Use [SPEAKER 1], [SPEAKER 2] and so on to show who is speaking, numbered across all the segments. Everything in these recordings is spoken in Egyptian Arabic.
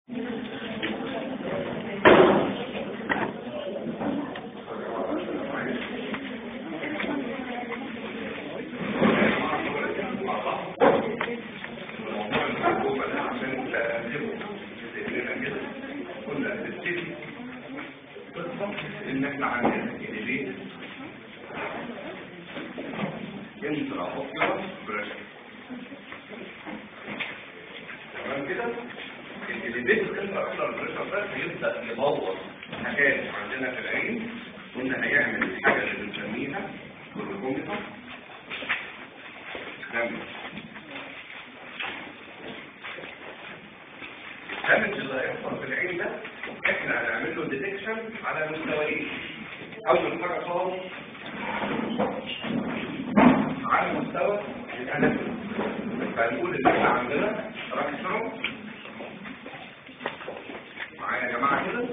[SPEAKER 1] ان احنا عندنا الاليفيت انترا اوكيولار بريشر تمام كده الاليفيت انترا اوكيولار بريشر ده هيبدا يبوظ حاجات عندنا في العين قلنا هيعمل الحاجه اللي بنسميها جلوكوميتر كامل الدمج اللي هيحصل في العين ده احنا هنعمل له ديتكشن على مستويين اول حاجه خالص على مستوى الاناتومي فنقول ان احنا عندنا راكسترو معايا يا جماعه كده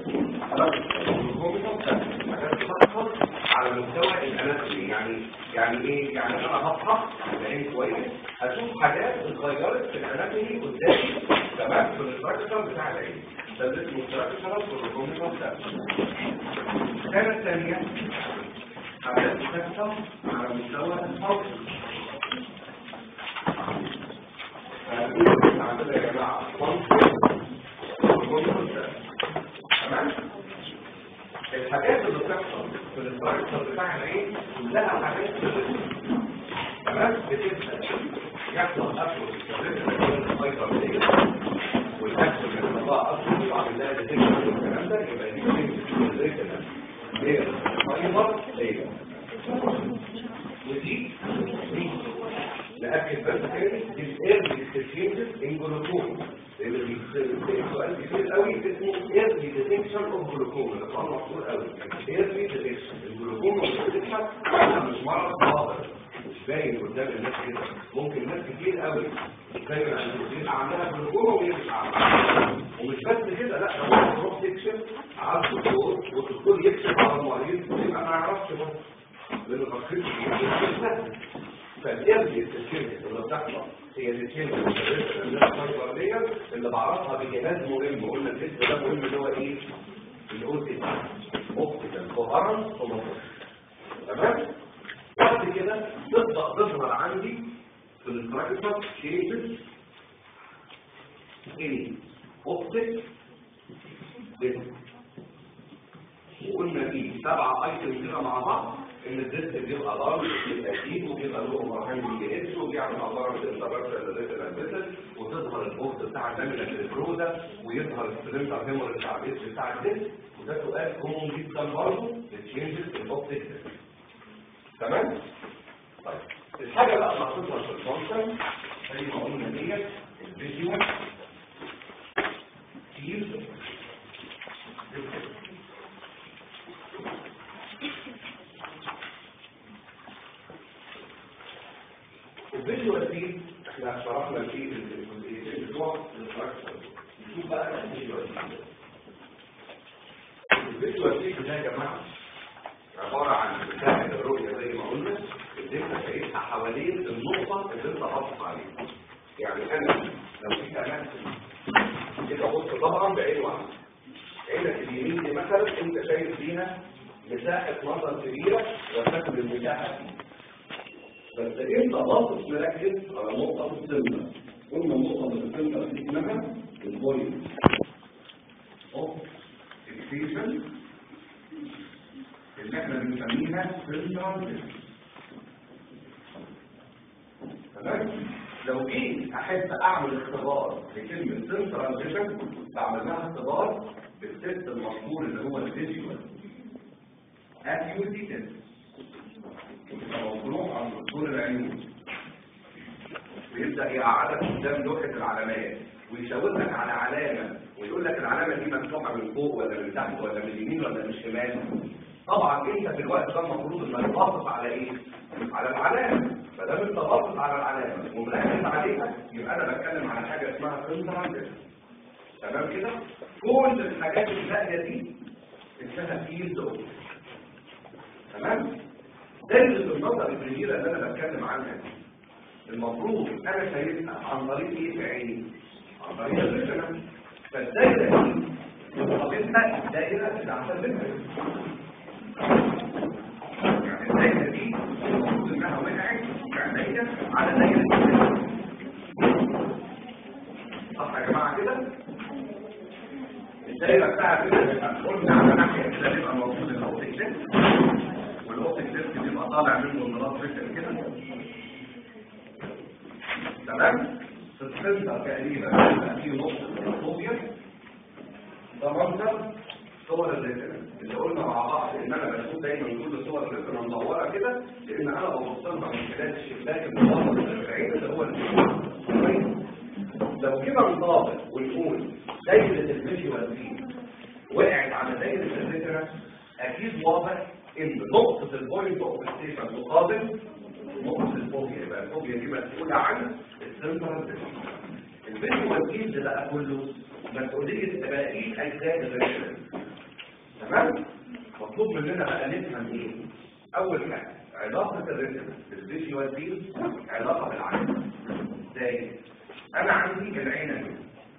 [SPEAKER 1] على مستوى الاناتومي يعني يعني ايه يعني انا هفحص العين كويس هشوف حاجات اتغيرت في الاناتومي قدامي تمام في الاستراكشر بتاع العين ده اللي اسمه استراكشر والروكوميتر ده الحاجه الثانيه حاجات بتحصل على مستوى الفانكشن هنقول عندنا يا جماعه فانكشن والروكوميتر ده تمام الحاجات اللي بتحصل في الاستراكشر بتاع العين كلها حاجات تمام بتبدا يحصل اكل الفايبر دي والاكل اللي بقى اصلا يعمل لها ديتكشن والكلام ده يبقى دي ريتنا غير فايبر دي ودي دي نأكد بس تاني دي الايرلي ديتكشن ان جلوكوم اللي بيسأل سؤال كتير قوي اسمه ايرلي ديتكشن اوف جلوكوم ده سؤال مشهور قوي ايرلي ديتكشن الجلوكوم والديتكشن مش مرض ظاهر مش باين قدام الناس كده ممكن ناس كتير قوي دايما عندها عندها جلوكوما وهي مش عارفه ومش بس كده لا ده ممكن تروح تكشف على الدكتور والدكتور يكشف على المريض يبقى ما يعرفش برضه لانه تشخيص فالإرجي التشكيل اللي بتحصل هي التشكيل الفايبرية اللي بعرفها بجهاز مهم قلنا الجسم ده مهم اللي هو ايه؟ اللي هو اوبتيكال كوهرنس تمام؟ بعد كده تبدأ تظهر عندي في الاستراكشر شيبس ايه؟ اوبتيك ديسك وقلنا فيه سبعة ايتم كده مع بعض ان الديسك بيبقى ضارب بالتأكيد وبيبقى له مراحل بي اتش وبيعمل اضرار الانتراكشن اللي الانبسل وتظهر البوست بتاع اللامينا البروزا ويظهر السلندر هيمور بتاع الاتش بتاع الديسك وده سؤال كومون جدا برضه للتشينجز في الاوبتيك ديسك تمام؟ طيب الحاجة بقى محطوطة في الفانكشن زي ما قلنا ديت الفيديو فيلد الفيديو فيلد احنا شرحنا فيه الجزئيتين بتوع الاستراكشر نشوف بقى الفيديو فيلد الفيديو فيلد ده يا جماعه عبارة عن مساحة الرؤية زي ما قلنا اللي انت شايفها حوالين النقطة اللي انت باصص عليها يعني انا لو جيت امثل كده بص طبعا بعين واحدة عينك اليمين دي مثلا انت شايف فيها مساحة نظر كبيرة وتاكل المساحة دي بس انت باصص مركز على نقطة في السنة قلنا النقطة في السنة دي اسمها البوينت اوف فيكسيشن اللي احنا بنسميها سنترال تمام لو جيت احب اعمل اختبار لكلمه سنترال فيجن بعمل لها اختبار بالتست المشهور اللي هو الفيجوال اكيوتي تيست موضوع عن دكتور العيون ويبدا يقعدك قدام لوحه العلامات ويشاور لك على علامه ويقول لك العلامه دي مفتوحه من فوق ولا من تحت ولا من اليمين ولا من الشمال طبعا انت في الوقت ده المفروض انك باصص على ايه على العلامه فدام انت باصص على العلامه ومركز عليها يبقى انا بتكلم على حاجه اسمها سنترال تمام كده كل الحاجات الباقيه دي اسمها فيلد تمام دايره النظر الكبيره اللي انا بتكلم عنها دي المفروض انا شايفها عن طريق ايه في عيني عن طريق الريتنا فالدايره دي مقابلها الدايره بتاعت الريفرنس يعني الدايره دي المفروض انها وقعت فعليا على دايره الريفرنس صح يا جماعه كده الدايره بتاعت كده قلنا على ناحيه كده بيبقى موجود الاوتيك ليفت والاوتيك ليفت بيبقى طالع منه النراط ريكل كده تمام في السنتر تقريبا بيبقى فيه نقطه الفوبيا ده منظر صور الريتنا اللي قلنا مع بعض ان انا بشوف دايما كل صور الريتنا مدوره كده لان انا ببص لها من خلال الشباك المدور البعيد اللي هو الفيديو لو كده نطابق ونقول دايره الفيجوال فيه وقعت على دايره الريتنا اكيد واضح ان نقطه البوينت اوف ستيشن تقابل نقطه الفوبيا يبقى الفوبيا دي مسؤوله عن السنترال الفيجوال فيلد بقى كله مسؤوليه باقي اجزاء الريتنا تمام مطلوب مننا بقى نفهم ايه اول حاجه علاقه الريتنا بالفيجوال فيلد علاقه بالعين ازاي انا عندي العين اهي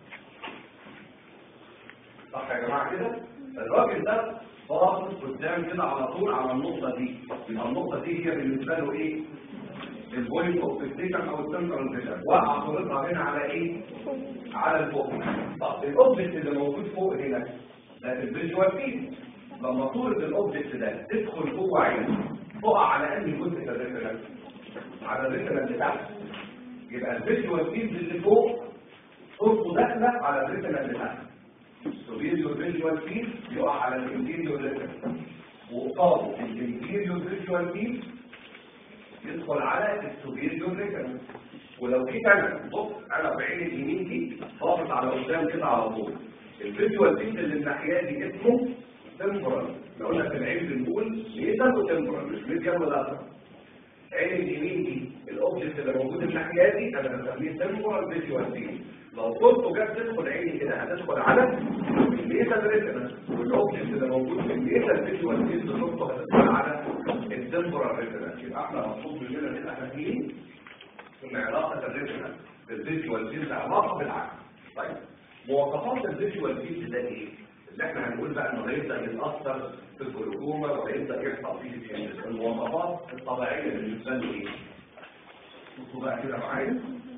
[SPEAKER 1] صح يا جماعه كده الراجل ده باصص قدام كده على طول على النقطه دي يبقى النقطه دي هي بالنسبه له ايه البوينت اوف ستيشن او السنترال فيجن وقع صورتها هنا على ايه على الفوق طب الاوبجكت اللي موجود فوق هنا ده في الفيجوال فيلد لما صوره الاوبجكت ده تدخل جوه عينه تقع على انهي جزء في الريتنا على الريتنا اللي تحت يبقى الفيجوال فيلد اللي فوق صورته داخله على الريتنا اللي تحت السوبيريور فيجوال فيلد يقع على الانتيريور ريتنا وقابل الانتيريور فيجوال فيلد يدخل على السوبيريور ريتنا ولو جيت انا بص انا بعين اليمين دي باصص على قدام كده على طول الفيجوال فيلد اللي الناحيه دي اسمه تمبرال لو قلنا في العين بنقول ميتال وتمبرال مش ميديال ولا اثر عين اليمين دي الاوبجكت اللي موجود الناحيه دي انا بسميه تمبرال فيجوال فيلد لو صورته جت تدخل عيني كده هتدخل على الميتال ريتنا والاوبجكت اللي موجود في الميتال فيجوال فيلد صورته هتدخل على التمبرال ريتنا يبقى احنا مطلوب مننا نبقى فاهمين ان علاقه الريتنا بالفيجوال فيلد علاقه بالعقل طيب مواصفات الفيجوال فيلد ده ايه؟ اللي احنا هنقول بقى انه هيبدا يتاثر في الجلوكوما وهيبدا يحصل فيه تشينجز المواصفات الطبيعيه بالنسبه له ايه؟ بصوا بقى كده معايا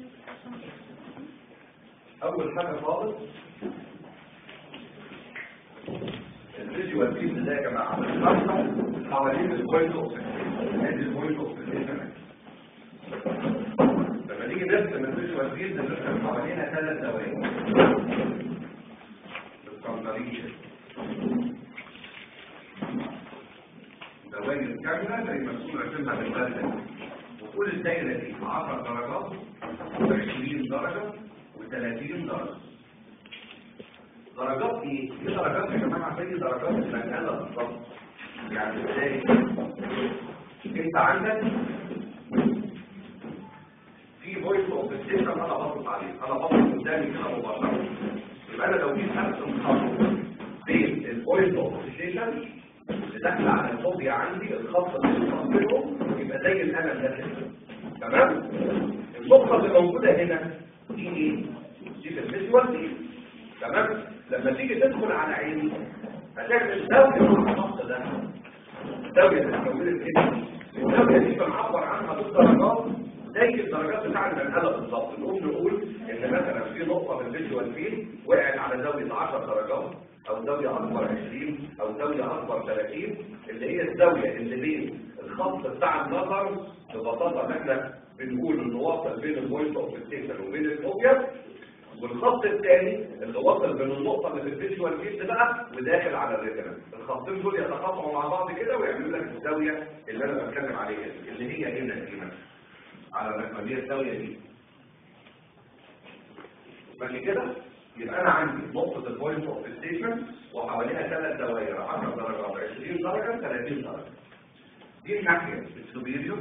[SPEAKER 1] اول حاجه خالص الفيجوال فيلد ده يا جماعه بيتحرك حوالين البوينت اوف ادي البوينت اوف لما نيجي نرسم الفيجوال فيلد بنرسم حوالينا ثلاث دوائر بالكونتريشن دوائر كامله زي ما تكون رسمها بالبلد وكل الدايره دي 10 درجات و20 درجه و30 درجه درجات ايه؟ دي درجات يا جماعه زي درجات المنقله بالظبط يعني ازاي؟ انت عندك في فويس اوف ستيشن انا باصص عليه انا باصص قدامي كده مباشره يبقى انا لو جيت ارسم خط بين الفويس اوف ستيشن اللي داخله على الفوبيا عندي الخط اللي بينهم يبقى زي القلم ده كده تمام النقطه اللي موجوده هنا دي ايه دي في الفيجوال دي تمام لما تيجي تدخل على عيني هتعمل زاويه مع الخط ده الزاويه اللي موجوده كده الزاويه دي بنعبر عنها بالدرجات زي الدرجات بتاع المنقله بالظبط نقوم نقول ان مثلا في نقطه في الفيجوال فيل وقعت على زاويه 10 درجات او زاويه اكبر 20 او زاويه اكبر 30 اللي هي الزاويه اللي بين الخط بتاع النظر ببساطه ان احنا بنقول انه واصل بين البوينت اوف ستيشن وبين الفوبيا والخط الثاني اللي واصل بين النقطه اللي في الفيجوال فيلد بقى وداخل على الريتنا الخطين دول يتقاطعوا مع بعض كده ويعملوا لك الزاويه اللي انا بتكلم عليها دي، اللي هي هنا دي مثلا على الرسمه دي الزاويه دي ماشي كده يبقى انا عندي نقطه البوينت اوف ستيشن وحواليها ثلاث دوائر 10 درجات 20 درجه 30 درجه دي الناحيه السوبيريور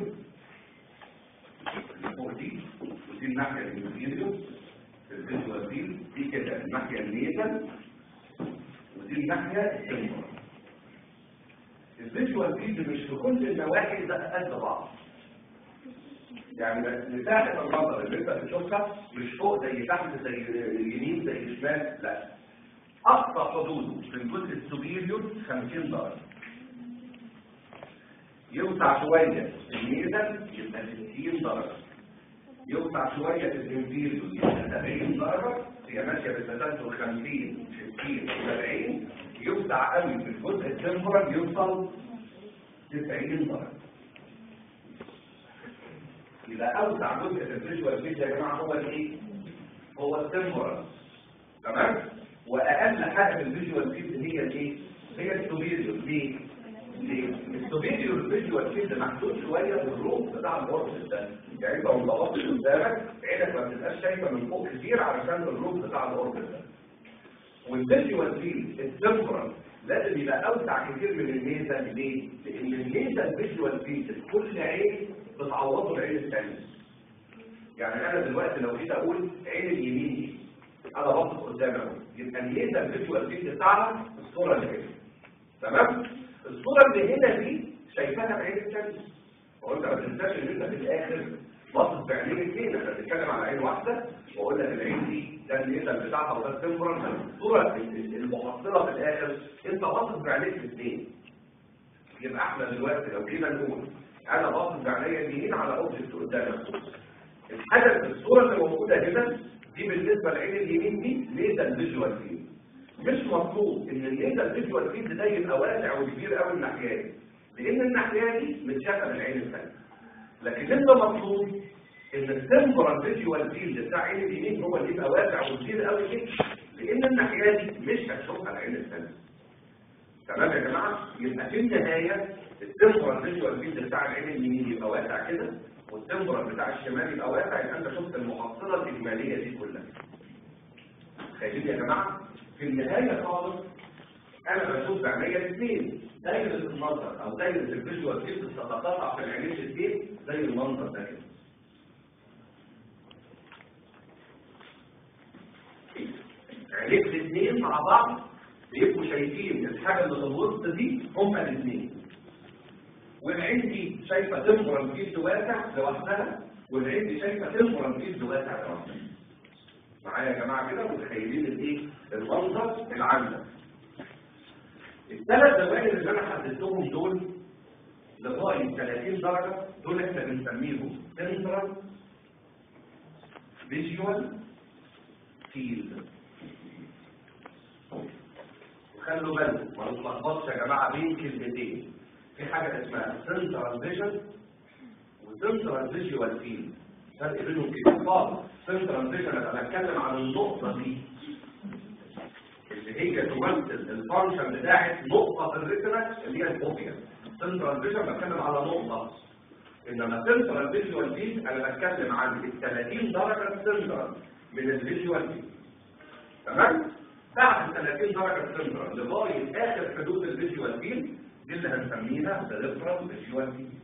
[SPEAKER 1] اللي فوق دي ودي الناحيه الانفيريور الفيجوال دي دي كده الناحيه النيتال ودي الناحيه السنترال الفيجوال فيلد مش في كل النواحي ده قد بعض يعني مساحه النظر اللي انت بتشوفها مش فوق زي تحت زي يمين زي شمال لا اقصى حدوده في الجزء السوبيريور 50 درجه يوسع شويه الميزان يبقى 60 درجه يوسع شويه في الانفيريور يبقى 70 درجه هي ماشيه بالتسلسل 50 60 70 يوسع قوي في الجزء التمبرال يوصل 90 درجه يبقى اوسع جزء في الفيجوال فيد يا جماعه هو الايه هو التمبرال تمام واقل حاجه في الفيجوال فيد هي الايه هي السوبيريور ليه ليه السوبيريور فيجوال فيد محدود شويه بالروب بتاع الاوربت ده يعني انت لو ضغطت قدامك عينك ما بتبقاش شايفه من فوق كتير علشان الروب بتاع الاوربت ده والفيجوال فيد التمبرال لازم يبقى اوسع كتير من الميزان ليه؟ لان الميزان فيجوال فيد كل عين بتعوضه العين الثانيه يعني انا دلوقتي لو جيت اقول عين اليمين دي انا باصص قدامي اهو يبقى الميزان فيجوال فيد بتاعنا الصوره اللي هنا تمام؟ الصوره اللي هنا دي شايفاها بعين الثانيه هو انت ما تنساش ان انت في الاخر باصص بعينين اثنين احنا بنتكلم على عين واحده واقول لك العين دي ده الميزان بتاعها وده التمبرال الصوره المحصله في الاخر انت باصص بعينيك الاثنين يبقى احنا دلوقتي لو جينا نقول انا باصص بعينيا اليمين على اوبجكت قدامي الحاجه في الصوره اللي موجوده هنا دي بالنسبه للعين اليمين دي ميزان فيجوال فيد مش مطلوب ان الميزان فيجوال فيد ده يبقى واسع وكبير قوي الناحيه دي لان الناحيه دي متشافه بالعين الثانيه لكن انت مطلوب ان التمبرال فيجوال فيلد بتاع عين اليمين هو اللي يبقى واسع وكبير قوي كده لان الناحيه دي مش هتشوفها العين الثانيه تمام يا جماعه يبقى في النهايه التمبرال فيجوال فيلد بتاع العين اليمين يبقى واسع كده والتمبرال بتاع الشمال يبقى واسع يبقى انت شفت المحصله الاجماليه دي كلها خايفين يا جماعه في النهايه خالص انا بشوف بعينيا الاثنين دايره النظر او دايره الفيجوال فيلد بتتقاطع في العينين الاثنين زي المنظر ده كده عينيك الاثنين مع بعض بيبقوا شايفين الحاجه اللي في الوسط دي هما الاثنين والعين دي شايفه تمبرال فيلد واسع لوحدها والعين دي شايفه تمبرال فيلد واسع لوحدها معايا يا جماعه كده متخيلين الايه المنظر العام ده الثلاث دوائر اللي انا حددتهم دول لغايه 30 درجه دول احنا بنسميهم سنترال فيجوال فيلد وخلوا بالكم ما نتلخبطش يا جماعه بين كلمتين في حاجه اسمها سنترال فيجن وسنترال فيجوال فيلد فرق بينهم كتير خالص سنترال فيجن انا بتكلم عن النقطه دي اللي هي تمثل الفانكشن بتاعت نقطه في الريتنا اللي هي الفوبيا سنترال فيجن بتكلم على نقطه انما سنترال فيجوال فيلد انا بتكلم عن ال 30 درجه سنترال من الفيجوال فيلد تمام بعد ال 30 درجه سنترال لغايه اخر حدود الفيجوال فيلد دي اللي هنسميها سيريبرال فيجوال فيلد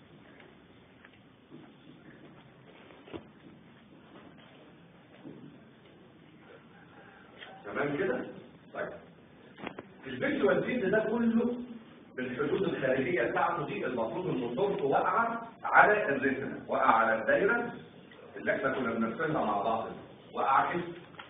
[SPEAKER 1] تمام كده طيب الفيجوال فيلد ده كله بالحدود الخارجيه بتاعته دي المفروض ان صورته واقعه على الريتنا واقعه على الدايره اللي احنا كنا بنرسمها مع بعض واقعه كده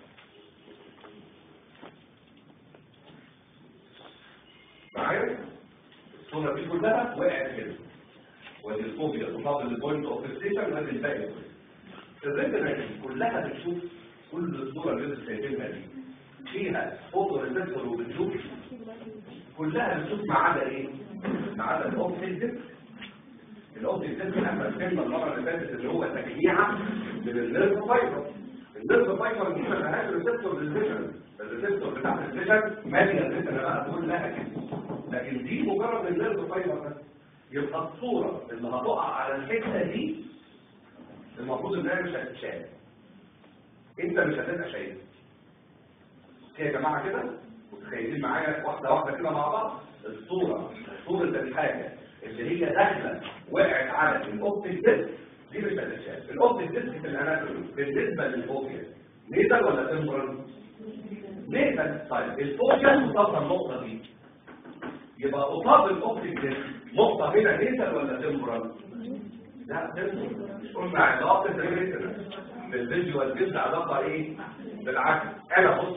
[SPEAKER 1] معايا الصوره دي كلها وقعت كده ودي الفوبيا تفاضل البوينت اوف فيكسيشن وادي الباقي الريتنا دي كلها بتشوف كل الصوره اللي انتوا شايفينها دي فيها فوتو ريسبتور وبتشوف كلها بتشوف ما عدا ايه؟ ما عدا الاوبتيك ديسك الاوبتيك ديسك احنا اتكلمنا المره اللي فاتت اللي هو تجميعه من النيرف فايبر النيرف فايبر دي ما لهاش ريسبتور للفيجن الريسبتور بتاع الفيجن ماليه الفيجن بقى كلها كده لكن دي مجرد النيرف فايبر بس يبقى الصوره اللي هتقع على الحته دي المفروض انها مش هتتشاف انت مش هتبقى شايف يا جماعه كده متخيلين معايا واحده واحده كده مع بعض الصوره صوره الحاجه اللي هي داخله وقعت على الاوبتيك ديسك دي مش هتتشاف الاوبتيك ديسك في الاناتومي بالنسبه للفوكيا نيزل ولا تمبرال نيزل طيب الفوكيا مصاب النقطه دي يبقى قصاد الاوبتيك ديسك نقطه هنا نيزل ولا تمبرال لا تمبرال مش قلنا علاقه الريتنا بالفيجوال ديسك علاقه ايه بالعكس انا بص بص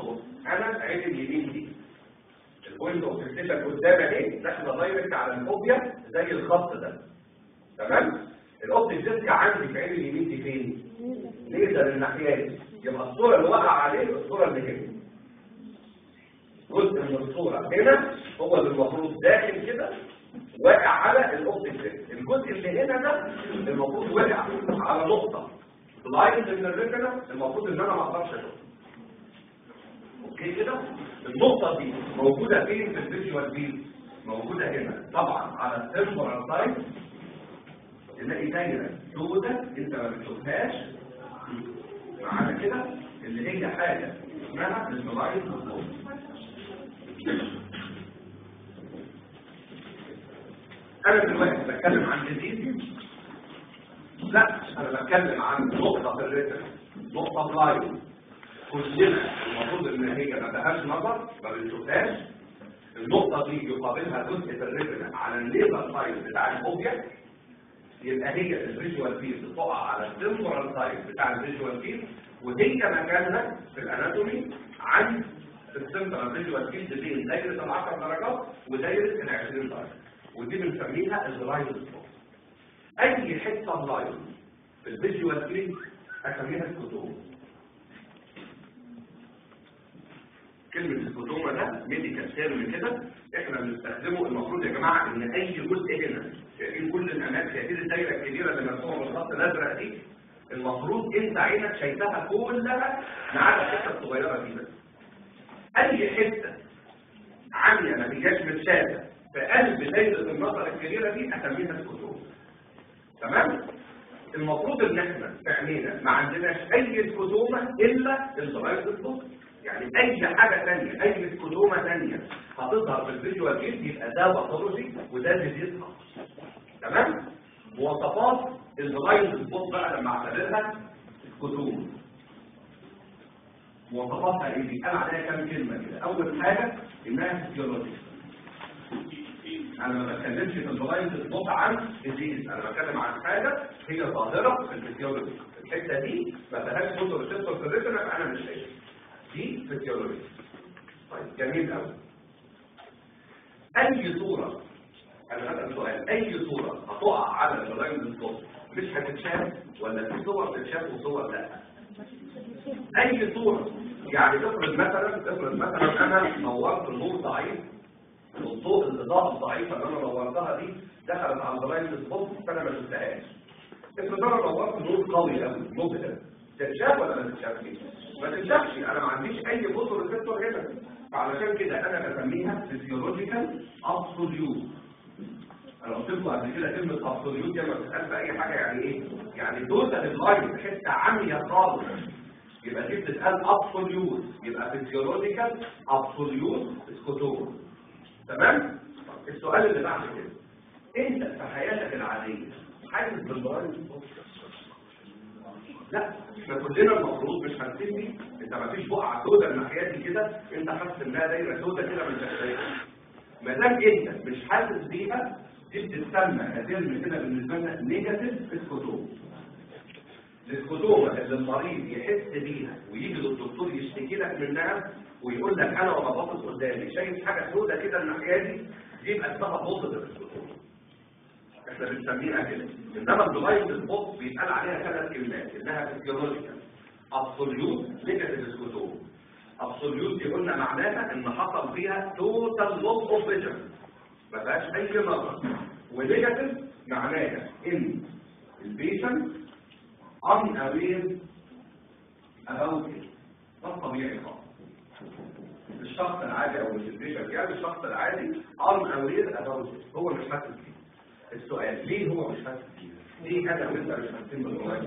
[SPEAKER 1] انا عين اليمين دي البوينت اوف فيكسيشن قدام اهي داخله دايركت على الفوبيا زي الخط ده تمام الاوبتيك ديسك عندي في عين اليمين دي فين ليزر الناحيه دي يبقى الصوره اللي وقع عليه الصوره اللي هنا جزء من الصوره هنا هو اللي المفروض داخل كده واقع على الاوبتيك ديسك الجزء اللي هنا ده المفروض واقع على نقطه بلايند من الريتنا المفروض ان انا ما اقدرش اشوفها اوكي كده النقطه دي موجوده فين في الفيجوال فيلد موجوده هنا طبعا على التمبرال سايد تلاقي دايره سودة انت ما بتشوفهاش معانا كده اللي هي حاجه اسمها البلايند انا دلوقتي بتكلم عن جديد لا انا بتكلم عن نقطه في الريتم نقطه بلايند كلنا المفروض ان هي ما فيهاش نظر ما بنشوفهاش النقطه دي يقابلها جزء في الريتم على الليزر سايد بتاع الاوبجكت يبقى هي الفيجوال فيلد تقع على التمبرال سايد بتاع الفيجوال فيلد وهي مكانها في الاناتومي عند السنترال فيجوال فيلد بين دايره ال 10 درجات ودايره ال 20 درجه ودي بنسميها البلايند سبوت اي حته بلايند في الفيجوال فيلد اسميها الكتوم كلمة الكتومة ده ميديكال تيرم كده احنا بنستخدمه المفروض يا جماعة ان اي جزء هنا شايفين كل الاماكن شايفين الدايرة الكبيرة اللي مرسومة بالخط الازرق دي المفروض انت عينك شايفاها كلها ما عدا الحتة الصغيرة دي بس اي حتة عالية ما هياش متشافة في قلب دايرة النظر الكبيرة دي اسميها الكتومة تمام؟ المفروض ان احنا في عينينا ما عندناش اي كتومة الا الزراير البصر يعني اي حاجة تانية اي كتومة تانية هتظهر في الفيجوال جيد يبقى ده باثولوجي وده ديزيزها تمام مواصفات البلايند سبوت بقى لما اعتبرها كتومة مواصفاتها ايه بيتقال عليها كام كلمة كده اول حاجة انها فيزيولوجي انا ما بتكلمش في البلايند سبوت عن ديزيز انا بتكلم عن حاجة هي ظاهرة في الفيزيولوجي الحتة دي ما فيهاش فوتو ريسبتور في الريتنا فانا مش شايفها دي فيزيولوجي طيب جميل قوي اي صورة انا هسأل سؤال اي صورة هتقع على البلايند الصوت مش هتتشاف ولا في صور تتشاف وصور لا اي صورة يعني افرض مثلا افرض مثلا انا نورت النور ضعيف والضوء الاضاءه الضعيفه اللي انا نورتها دي دخلت على البلايند الصوت فانا ما شفتهاش افرض انا نورت نور قوي قوي مبهر تتشاف ولا ما تتشافش ما تتشافش انا ما عنديش اي فوتو ريسبتور هنا فعلشان كده انا بسميها فيزيولوجيكال ابسوليوت انا قلت لكم قبل كده كلمه ابسوليوت دي لما بتتقال في اي حاجه يعني ايه يعني توتال اللايف حته عاميه خالص يبقى دي بتتقال ابسوليوت يبقى فيزيولوجيكال ابسوليوت سكوتوم تمام السؤال اللي بعد كده انت في حياتك العاديه حاسس بالبرايم لا احنا كلنا المفروض مش حاسين بيه انت ما فيش بقعه سوداء الناحيه دي كده انت حاسس انها دايره سوداء كده من شكلها ما دام انت مش حاسس بيها دي بتتسمى هترمي كده بالنسبه لنا نيجاتيف اسكوتوم الاسكوتوما اللي المريض يحس بيها ويجي للدكتور يشتكي لك منها ويقول لك انا وانا باصص قدامي شايف حاجه سوداء كده الناحيه دي دي يبقى اسمها بوزيتيف اسكوتوما احنا بنسميها كده انما الديفايس سبوت بيتقال عليها ثلاث كلمات انها فيزيولوجيكال ابسوليوت نيجاتيف سكوتوم ابسوليوت دي قلنا معناها ان حصل فيها توتال لوس اوف فيجن ما فيهاش اي نظر ونيجاتيف معناها ان البيشنت ان اوير about it ده الطبيعي خالص الشخص العادي او مش البيشنت يعني الشخص العادي ان اوير about it هو مش حاسس بيه السؤال ليه هو مش حاسس بيه ليه انا وانت مش حاسين بالموضوع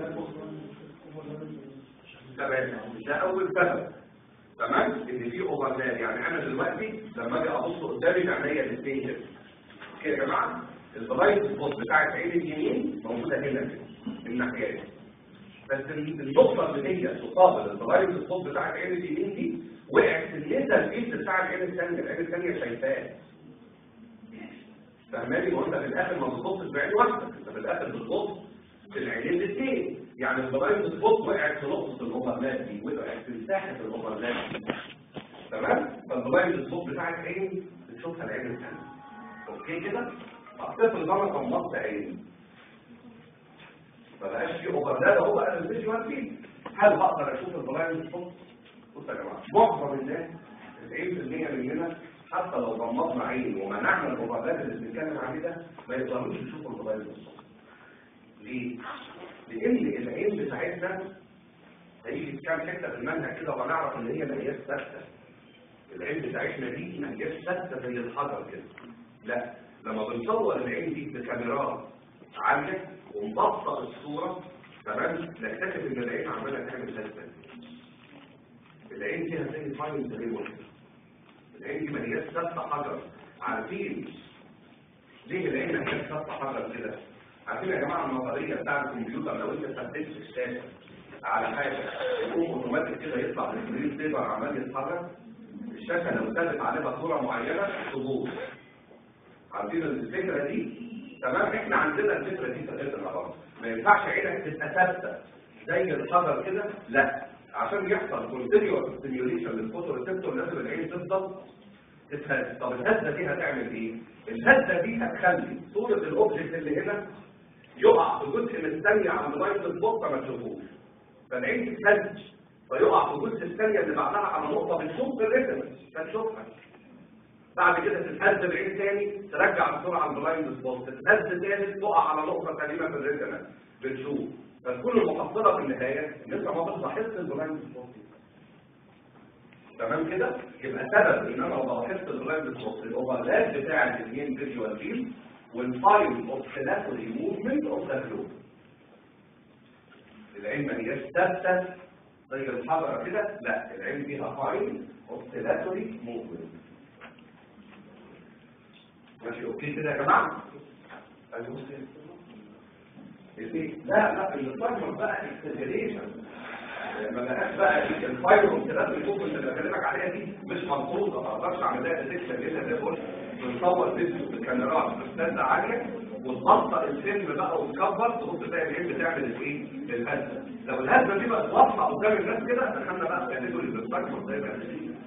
[SPEAKER 1] تمام ده اول سبب تمام ان في اوفرلاب يعني انا دلوقتي لما اجي ابص قدامي بعينيا الاثنين كده كده يا جماعه البلايند سبوت بتاعت عين اليمين موجوده هنا كده الناحيه دي بس النقطه اللي هي تقابل البلايند سبوت بتاعت عين اليمين دي وقعت في النسبه الفيس بتاع العين الثانيه العين الثانيه شايفاه فهماني وانت في الاخر ما بتبصش بعين واحده انت في الاخر بتبص في العينين الاثنين يعني البلايند سبوت وقعت في نقطه الاوفرلاب دي وقعت في مساحه الاوفرلاب دي تمام فالبلايند سبوت بتاعت عين بتشوفها العين الثانيه اوكي كده الطفل ده غمضت عيني فبقاش في اوفرلاب اهو بقى الفيجوال فيه هل بقدر اشوف البلايند سبوت بصوا يا جماعه معظم الناس 90% مننا حتى لو غمضنا عين ومنعنا الاوفرلاب اللي بنتكلم عليه ده ما يقدروش يشوفوا البلايند سبوت ليه؟ لان العين بتاعتنا هيجي في كام حته في المنهج كده وهنعرف ان هي ما هياش ثابته العين بتاعتنا دي ما هياش ثابته زي الحجر كده لا لما بنصور العين دي بكاميرات عاليه ونبسط الصوره تمام نكتشف ان العين عماله تعمل ثابته العين فيها زي فاين تريمور العين دي ما هياش ثابته حجر عارفين ليه العين ما هياش ثابته حجر كده عارفين يا جماعه النظريه بتاع الكمبيوتر لو انت ثبتت الشاشه على حاجه يقوم اوتوماتيك كده يطلع السكرين سيفر عمال يتحرك الشاشه لو ثبت عليها صوره معينه تبوظ عارفين الفكره دي تمام احنا عندنا الفكره دي في غير العرب ما ينفعش عينك تبقى ثابته زي الحجر كده لا عشان يحصل كونتينيوس ستيميوليشن للفوتو ريسبتور لازم العين تفضل تتهز طب الهزه دي هتعمل ايه الهزه دي هتخلي صوره الاوبجكت اللي هنا يقع في جزء من الثانيه عند لاين السبوت ما تشوفوش فالعين تتهز فيقع في الجزء الثانيه اللي بعدها على نقطه بتشوف الريتم فتشوفها بعد كده تتهز العين تاني ترجع الصوره على البلايند سبوت تتهز تاني تقع على نقطه سليمه في الريتم بتشوف فتكون المحصله في النهايه ان انت ما بتلاحظش البلايند سبوت تمام كده يبقى سبب ان انا لو لاحظت البلايند سبوت الاوفرلاب بتاع الاثنين فيجوال فيلد والفايل اوف سيلاتوري موفمنت اوف ذا فلو العين ما هياش ثابته زي الحجره كده لا العين فيها فايل اوف سيلاتوري موفمنت ماشي اوكي كده يا جماعه ايوه ايه لا لا الفايبر بقى اكسلريشن ما بقاش بقى الفايبر والثلاث الكوب اللي بكلمك عليها دي مش مظبوطه ما اقدرش اعمل لها ديتكشن ليه زي ما بنصور فيديو بالكاميرات بستاذة عاليه وتبطئ الفيلم بقى وتكبر تبص تلاقي العين بتعمل الايه؟ الهزه لو الهزه دي بقت واضحه قدام الناس كده دخلنا بقى في كاتيجوري بالفايبر زي ما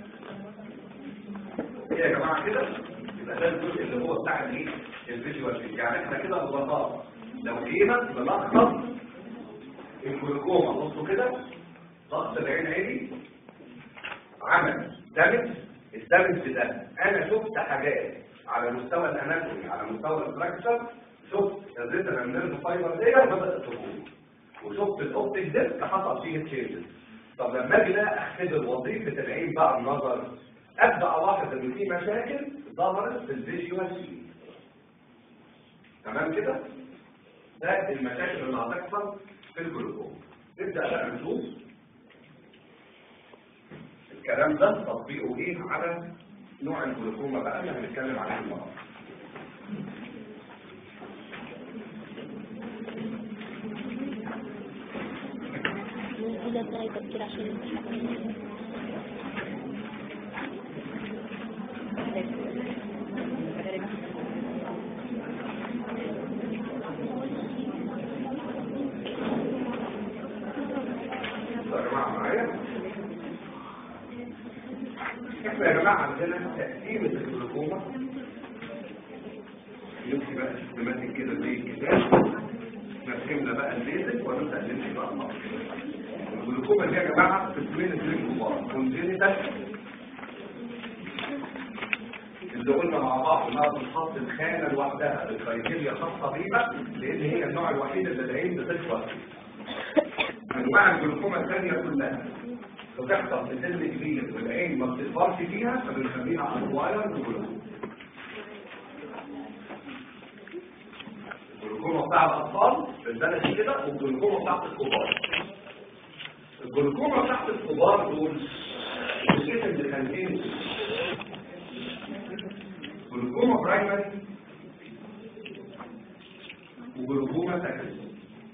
[SPEAKER 1] ايه يا جماعه كده يبقى ده الجزء اللي هو بتاع الايه؟ الفيجوال يعني احنا كده ببساطه لو جينا نلخص الجلوكوما بصوا كده ضغط العين عالي عمل دمج الدمج ده انا شفت حاجات على مستوى الاناتومي على مستوى الاستراكشر شفت الريتنال نيرف فايبر دي بدات تقوم وشفت الاوبتيك ديسك حصل فيه تشينجز طب لما اجي بقى اختبر وظيفه العين بقى النظر ابدا الاحظ ان في مشاكل ظهرت في الفيجوال فيلد تمام كده ده المشاكل اللي هتحصل في الجلوكوما نبدا بقى نشوف الكلام ده تطبيقه ايه على نوع الجلوكوما بقى اللي هنتكلم عليه النهارده
[SPEAKER 2] موجودة ازاي تفكير عشان الامتحان
[SPEAKER 1] يا جماعه معايا احنا يا جماعه عندنا تقسيمه الجلوكوما نمشي بقى سيستماتيك كده زي الكتاب نرسمنا بقى الليزك ونبدا نمشي بقى النص الجلوكوما دي يا جماعه قسمين اثنين كبار كونجينيتال اللي قلنا مع بعض انها بتحط الخانه لوحدها بكرايتيريا خاصه بيها لان هي النوع الوحيد اللي العين بتكبر فيه انواع الجلوكوما الثانيه كلها بتحصل في سن كبير والعين ما بتكبرش فيها فبنسميها اكواير جلوكوما الجلوكوما بتاع الاطفال بتبان كده والجلوكوما بتاعت الكبار الجلوكوما بتاعت الكبار دول بتتم لخانتين جلوكوما برايمري وجلوكوما سكندري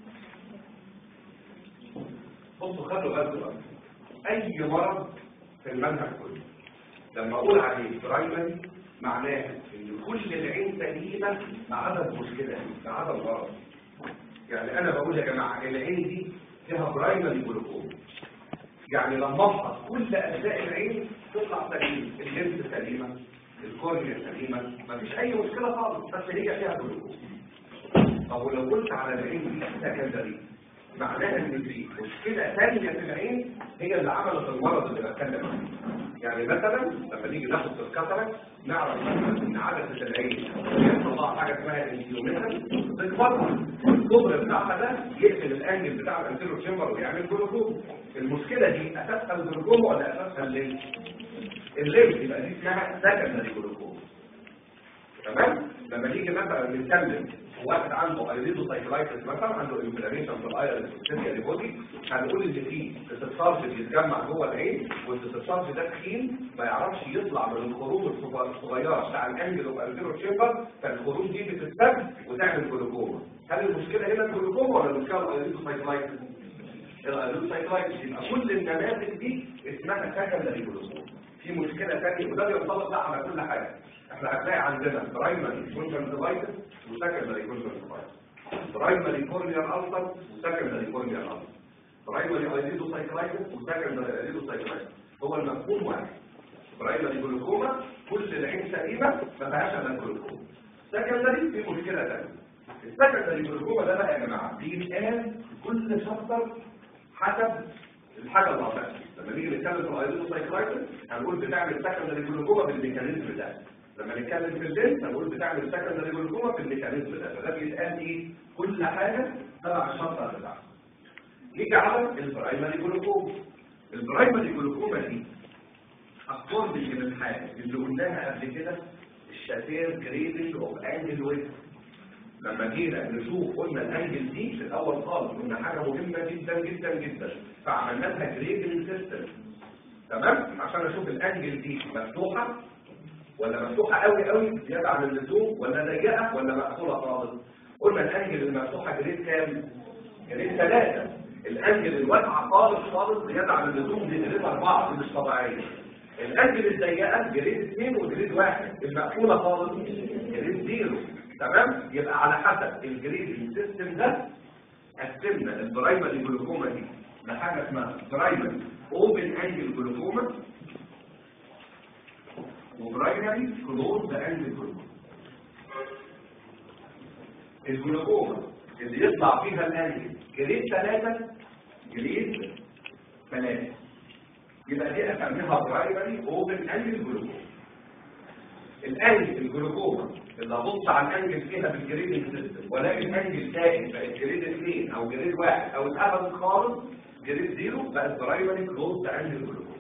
[SPEAKER 1] بصوا خدوا بالكم بقى. اي مرض في المنهج كله لما اقول عليه برايمري معناه ان كل العين سليمه ما عدا المشكله دي ما عدا المرض يعني انا بقول يا جماعه العين دي فيها برايمري جلوكوما يعني لما افحص كل اجزاء العين تطلع سليمه اللينس سليمه الكورنيا سليمه مفيش اي مشكله خالص بس هي فيها جلوكوز طب ولو قلت على العين دي سكندري معناها ان في مشكله ثانيه في العين هي اللي عملت المرض اللي بتكلم عنه يعني مثلا لما نيجي ناخد في الكاتراكت نعرف مثلا ان عدسه العين يحصل لها حاجه اسمها انسيوميتال تكبر الكبر بتاعها ده يقفل الانجل بتاع الانتيرو تشامبر ويعمل جلوكوم المشكله دي اساسها الجلوكوم ولا اساسها الليل الليل يبقى دي اسمها سكندري جلوكوم تمام لما نيجي مثلا نتكلم واحد عنده ايريدو سايكلايتس مثلا عنده انفلاميشن في الايرس والسيريا بودي هنقول ان في استفسار بيتجمع جوه العين والاستفسار ده تخين ما يعرفش يطلع من الخروج الصغيره بتاع الانجل اوف انتيرو تشامبر فالخروج دي بتتسد وتعمل جلوكوما هل المشكله هنا الجلوكوما ولا المشكله الايريدو سايكلايتس الايريدو سايكلايتس يبقى كل النماذج دي اسمها سكندري جلوكوما في مشكله ثانيه وده بينطبق بقى على كل حاجه احنا هتلاقي عندنا برايمري كونجنتيفايتس وسكندري كونجنتيفايتس برايمري كورنيال ألسر وسكندري كورنيال ألسر برايمري ايديدو سايكلايتس وسكندري ايديدو سايكلايتس هو المفهوم واحد برايمري جلوكوما كل العين سليمه ما فيهاش الا جلوكوما سكندري في مشكله ثانيه السكندري جلوكوما ده بقى يا جماعه بيتقال كل شابتر حسب الحاجه الرابعه لما نيجي نتكلم في الايديدو سايكلايتس هنقول بتعمل سكندري جلوكوما بالميكانيزم ده لما نتكلم في اللينس هنقول بتعمل سكندري جلوكوما في الميكانيزم ده فده بيتقال ايه كل حاجه تبع الشرطه بتاعها نيجي على البرايمري جلوكوما البرايمري جلوكوما دي اكوردنج للحاجه اللي قلناها قبل كده الشاتير جريدنج اوف انجل ويت لما جينا نشوف قلنا الانجل دي في الاول خالص قلنا حاجه مهمه جدا جدا جدا فعملنا لها جريدنج سيستم تمام عشان اشوف الانجل دي مفتوحه ولا مفتوحة قوي قوي زيادة عن اللزوم ولا ضيقة ولا مقفولة خالص قلنا الانجل المفتوحة جريد كام جريد ثلاثة الانجل الواسعة خالص خالص زيادة عن اللزوم دي جريد أربعة دي مش طبيعية الانجل الضيقة جريد اثنين وجريد واحد المقفولة خالص جريد زيرو تمام يبقى على حسب الجريد سيستم ده قسمنا البرايمري جلوكوما دي لحاجة اسمها برايمري اوبن انجل جلوكوما وبرايمري كلوز اند جلوكوما الجلوكوما اللي يطلع فيها الانجل جريد ثلاثة جريد ثلاثة يبقى دي اسميها برايمري اوبن انجل جلوكوما الانجل الجلوكوما اللي هبص على الانجل فيها بالجريد سيستم ولكن انجل تاني بقت جريد اثنين او جريد واحد او اتقبل خالص جريد زيرو بقت برايمري كلوز انجل جلوكوما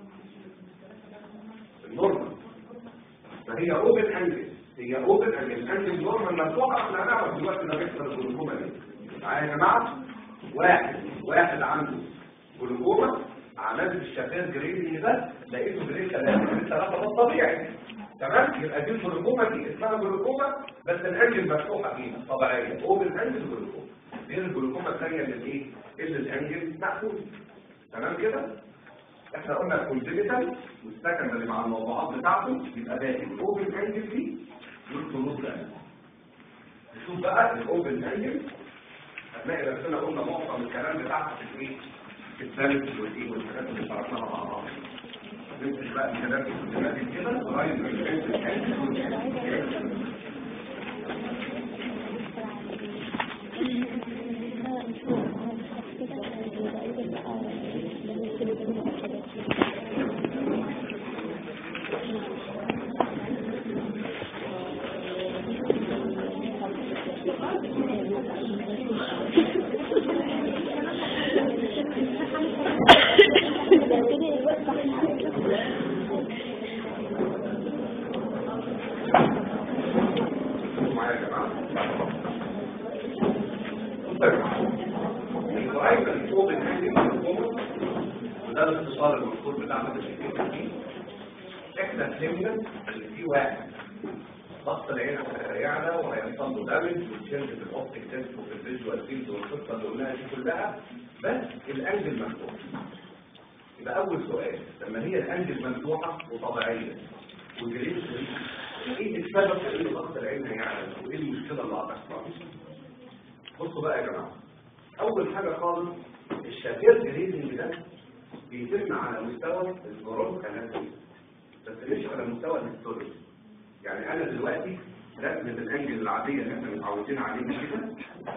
[SPEAKER 1] النورمال فهي اوبن انجل هي اوبن انجل الانجل نورمال مفتوحه احنا هنعرف دلوقتي ده بيحصل الجلوكوما ليه معايا يا جماعه واحد واحد عنده جلوكوما عملت الشفاف جريدنج ده لقيته جريد ثلاثه جريد ثلاثه ده الطبيعي تمام يبقى دي الجلوكوما دي اسمها جلوكوما بس الانجل مفتوحه فيها طبيعيه اوبن انجل جلوكوما دي الجلوكوما الثانيه اللي ايه اللي الانجل مقفول تمام كده احنا قلنا الكونجنتال والسكند اللي مع الموضوعات بتاعته يبقى باقي الاوبن انجل دي والكلوز انجل نشوف بقى الاوبن انجل هتلاقي نفسنا قلنا معظم الكلام بتاعها في ايه في الثالث والايه والحاجات اللي شرحناها مع بعض نمسك بقى الكلام في الكلام كده لغايه ما الانجل معايا يا جماعه البرايمري اوبن انجل وده الاختصار المشهور بتاع ماده الشيكين احنا فهمنا ان في واحد ضغط العين هيعلى وهيحصل له دامج وتشنج في الاوبتيك تيست وفي الفيجوال فيلد والقصه اللي قلناها دي كلها بس الانجل مفتوح يبقى اول سؤال لما هي الانجل مفتوحه وطبيعيه وجريد ايه السبب في ان ضغط العين هيعلى وايه المشكله اللي هتحصل بصوا بقى يا جماعه اول حاجه خالص الشافير جريدنج ده بيتم على مستوى الجروب اناتومي بس مش على مستوى الهيستولوجي يعني انا دلوقتي رسمة الانجل العادية اللي احنا متعودين عليها كده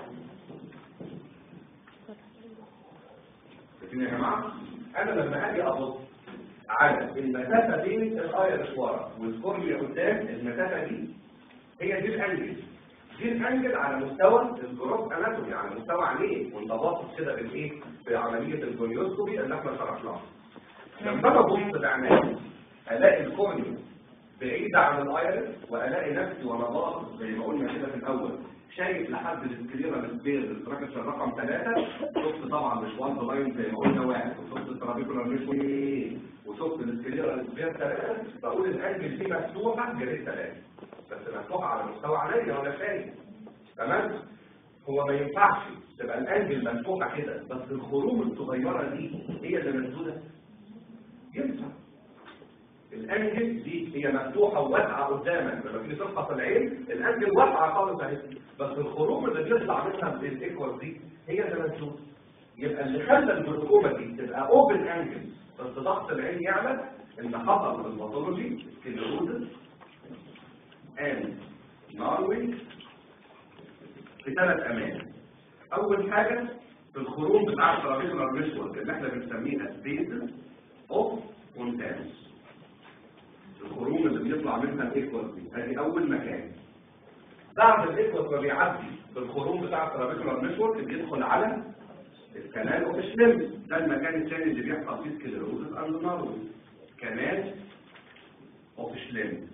[SPEAKER 1] شايفين يا جماعة انا لما اجي ابص على المسافة بين الايرس ورا والكورنيا قدام المسافة دي هي دي الانجل دي الانجل على مستوى الجروب اناتومي على مستوى عينيه وانت باصص كده بالايه بعملية الجونيوسكوبي اللي احنا شرحناها لما انا ابص بعناية الاقي الكورنيا بعيدة عن الايرس والاقي نفسي وانا باصص زي ما قلنا كده في الاول شايف لحد السكريرة البيض التراكشن رقم ثلاثة شفت طبعا مش وان لاين زي ما قلنا واحد وشفت الترابيكولار مش ايه وشفت السكريرة البيض ثلاثة بقول الانجل دي مفتوحة جريت ثلاثة بس مفتوحة على مستوى عينيا وانا شايف تمام هو ما ينفعش تبقى الانجل مفتوحة كده بس الخروم الصغيرة دي هي اللي مسدودة ينفع الانجل دي هي مفتوحة وواسعة قدامك لما تيجي تفحص العين الانجل واسعة خالص اهي بس الخروم اللي بيطلع منها بالايكوال دي هي اللي مسدودة يبقى اللي خلى الجلوكوما دي تبقى اوبن انجل بس ضغط العين يعمل ان حصل في الباثولوجي سكليروزس and ناروي في ثلاث امان اول حاجة في الخروم بتاع الترابيزولار مشور اللي احنا بنسميها سبيسز اوف كونتانس الخروم اللي بيطلع منها الايكوال دي ادي اول مكان بعد الايكوال ما بيعدي بالخروم بتاع الترابيزولار مشور بيدخل على الكنال اوف شليم ده المكان الثاني اللي بيحصل فيه سكليروزس اند ناروي كنال اوف شليم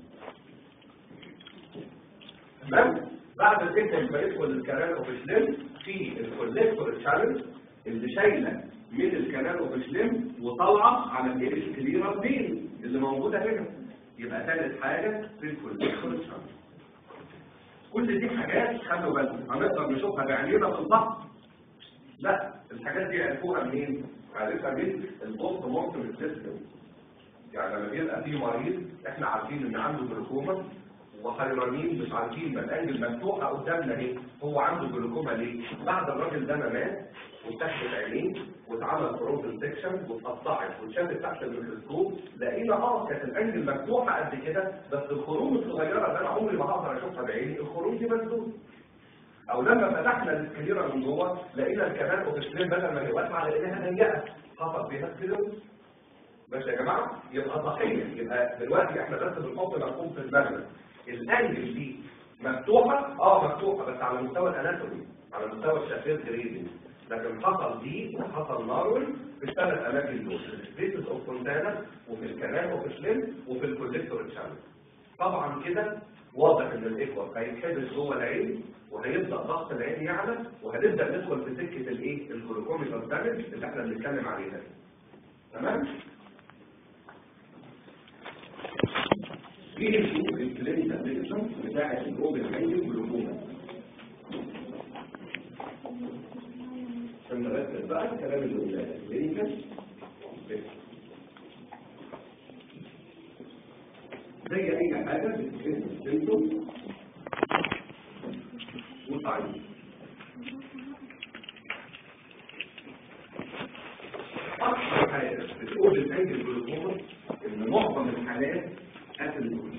[SPEAKER 1] تمام بعد الايكوال ما يدخل الكنال اوف شليم في الكوليكتور تشالنج اللي شايله من الكنال اوف شليم وطالعه على الايه الكليرال بين اللي موجوده هنا يبقى ثالث حاجه في الكوليكتور تشالنج كل دي حاجات خلوا بالكم هنقدر نشوفها بعينينا في الضغط لا الحاجات دي عرفوها منين؟ عرفها من البوست مورتم سيستم يعني لما بيبقى في مريض احنا عارفين ان عنده جلوكوما وحيرانين مش عارفين ما الانجل مفتوحه قدامنا ليه؟ هو عنده جلوكوما ليه؟ بعد الراجل ده ما مات واتاخدت عينيه واتعمل فروزن سيكشن واتقطعت واتشافت تحت الميكروسكوب لقينا اه كانت الانجل مفتوحه قد كده بس الخروم الصغيره اللي انا عمري ما هقدر اشوفها بعيني الخروم دي مسدوده او لما فتحنا السكليرة من جوه لقينا الكمان اوبسترين بدل ما هي واسعه لقيناها ضيقه حصل فيها سكليرة ماشي يا جماعه يبقى صحيح يبقى دلوقتي احنا بس بنحط مفهوم في دماغنا الانجل دي مفتوحه اه مفتوحه بس على مستوى الاناتومي على مستوى الشفير جريدي لكن حصل دي وحصل نارول في الثلاث اماكن دول في السبيسز اوف كونتانا وفي الكمان اوف شليم وفي الكوليكتور تشانل طبعا كده واضح ان الايكوال هيتحبس جوه العين وهيبدا ضغط العين يعلى وهنبدا ندخل في سكه الايه الجلوكوميتر دامج اللي احنا بنتكلم عليها تمام دي نشوف الكلينيكال بيكشن بتاعه الاوبن انجل جلوكوما عشان نركز بقى الكلام اللي قلناه الكلينيكال بيكشن زي اي حاجة بتتكلم السيمتوم وتعيين اكثر حاجة بتقول الانجل جلوكوما ان معظم الحالات قتل الكل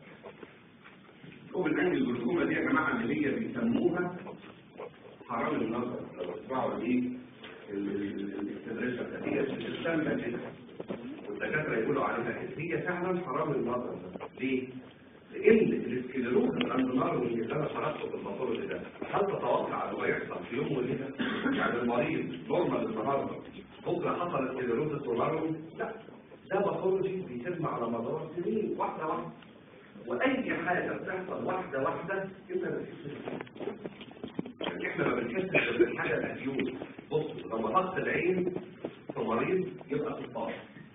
[SPEAKER 1] تقول الانجل جلوكوما دي يا جماعة اللي هي بيسموها حرام النظر لو تسمعوا الايه الاستدريشن هي بتسمى كده والدكاتره يقولوا عليها كده هي فعلا حرام النظر ليه؟ لان الاسكليروز الاندونار واللي انا شرحته في المطور ده هل تتوقع ان هو يحصل في يوم وليله؟ يعني المريض نورمال النهارده بكره حصل اسكليروز ونارو لا ده باثولوجي بيتم على مدار سنين واحده واحده واي حاجه بتحصل واحده واحده انت بتحس يعني احنا ما بنحسش بالحاجه الاكيوت بص لما ضغط العين في مريض يبقى 16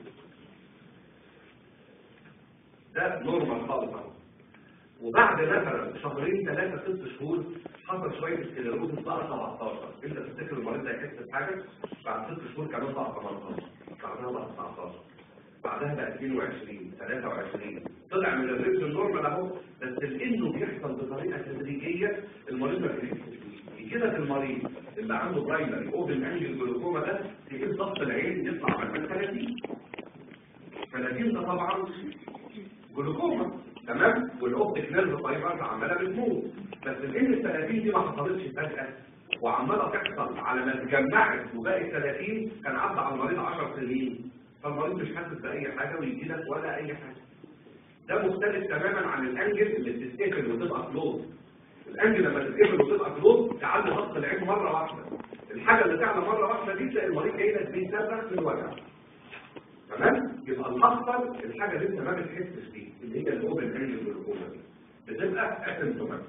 [SPEAKER 1] ده نورمال خالص اهو وبعد مثلا شهرين ثلاثة ست شهور حصل شوية سكليروز بقى 17 انت تفتكر المريض ده يحس بحاجة بعد ست شهور كمان بقى 18 بعدها بقى 19 بعدها بقى 22 23 طلع من الريتش النورمال اهو بس لانه بيحصل بطريقه تدريجيه المريض ما بيحسش بيه كده في المريض اللي عنده برايمري اوبن انجل جلوكوما ده تلاقيه ضغط العين يطلع من 30 30 ده طبعا جلوكوما تمام والاوبتيك نيرف فايبرز عماله بتموت بس لان ال 30 دي ما حصلتش فجاه وعماله تحصل على ما اتجمعت وباقي 30 كان عدى على المريض 10 سنين فالمريض مش حاسس باي حاجه ويجي لك ولا اي حاجه ده مختلف تماما عن الانجل اللي بتتقفل وتبقى كلوز الانجل لما تتقفل وتبقى كلوز تعلي ضغط العين مره واحده الحاجه اللي تعلى مره واحده دي تلاقي المريض جاي لك بيصرخ من الوجع تمام يبقى الاخطر الحاجه اللي انت ما بتحسش بيه اللي هي الاوبن انجل جلوكوما دي بتبقى اسيمتوماتيك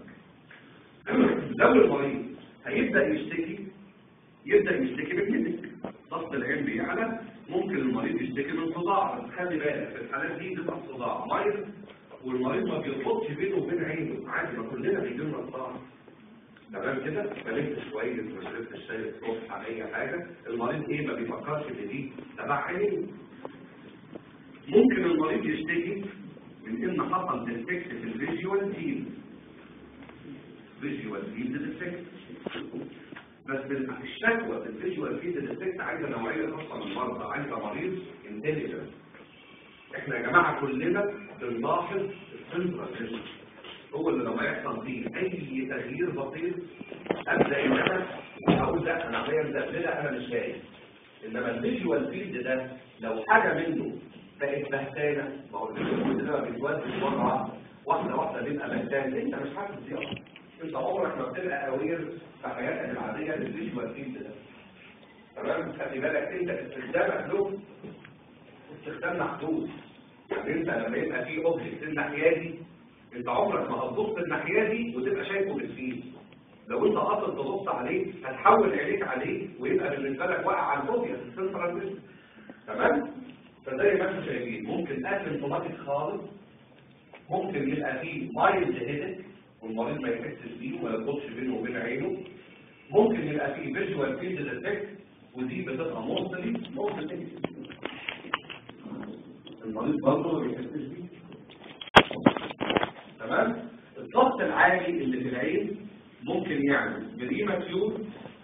[SPEAKER 1] لو المريض هيبدا يشتكي يبدا يشتكي من هيدك ضغط العين بيعلى ممكن المريض يشتكي من صداع بس خلي بالك في الحالات دي بتبقى صداع مريض والمريض ما بيربطش بينه وبين عينه عادي ما كلنا بيجي لنا صداع تمام كده فنمت شويه ما شربتش شاي الصبح على اي حاجه المريض ايه ما بيفكرش ان دي تبع عينيه ممكن المريض يشتكي من ان حصل ديفكت في الفيجوال فيلد فيجوال فيلد ديفكت بس الشكوى في الفيجوال فيلد ديفكت عايزه نوعيه خاصه من المرضى عايزه مريض انتليجنت احنا يا جماعه كلنا بنلاحظ السنترال فيجن هو اللي لما يحصل فيه اي تغيير بسيط ابدا ان انا اقول لا انا عمليه مدبله انا مش شايف انما الفيجوال فيلد ده لو حاجه منه بقت بهتانه ما هو الفيجوال ده ما بيتوزش مره واحده واحده واحده بيبقى بهتان انت مش حاسس بيه اصلا انت عمرك ما بتبقى اوير في حياتك العاديه للفيجوال فيلد ده تمام خلي بالك انت استخدامك له استخدام محدود يعني انت لما يبقى في اوبجكت الناحيه دي انت عمرك ما هتبص الناحيه دي وتبقى شايفه بالفيل لو انت قاصد تبص عليه هتحول عينيك عليه ويبقى بالنسبه لك واقع على الفوبيا في السنترال فيجن تمام فزي ما انتم شايفين ممكن اسيمتوماتيك خالص ممكن يبقى فيه مايلد هيدك والمريض ما يحسش بيه ولا يبصش بينه وبين عينه ممكن يبقى فيه فيجوال فيلد افكت ودي بتبقى موصلي موصلي المريض برضه ما بيحسش بيه تمام الضغط العالي اللي في العين ممكن يعمل بريماتيور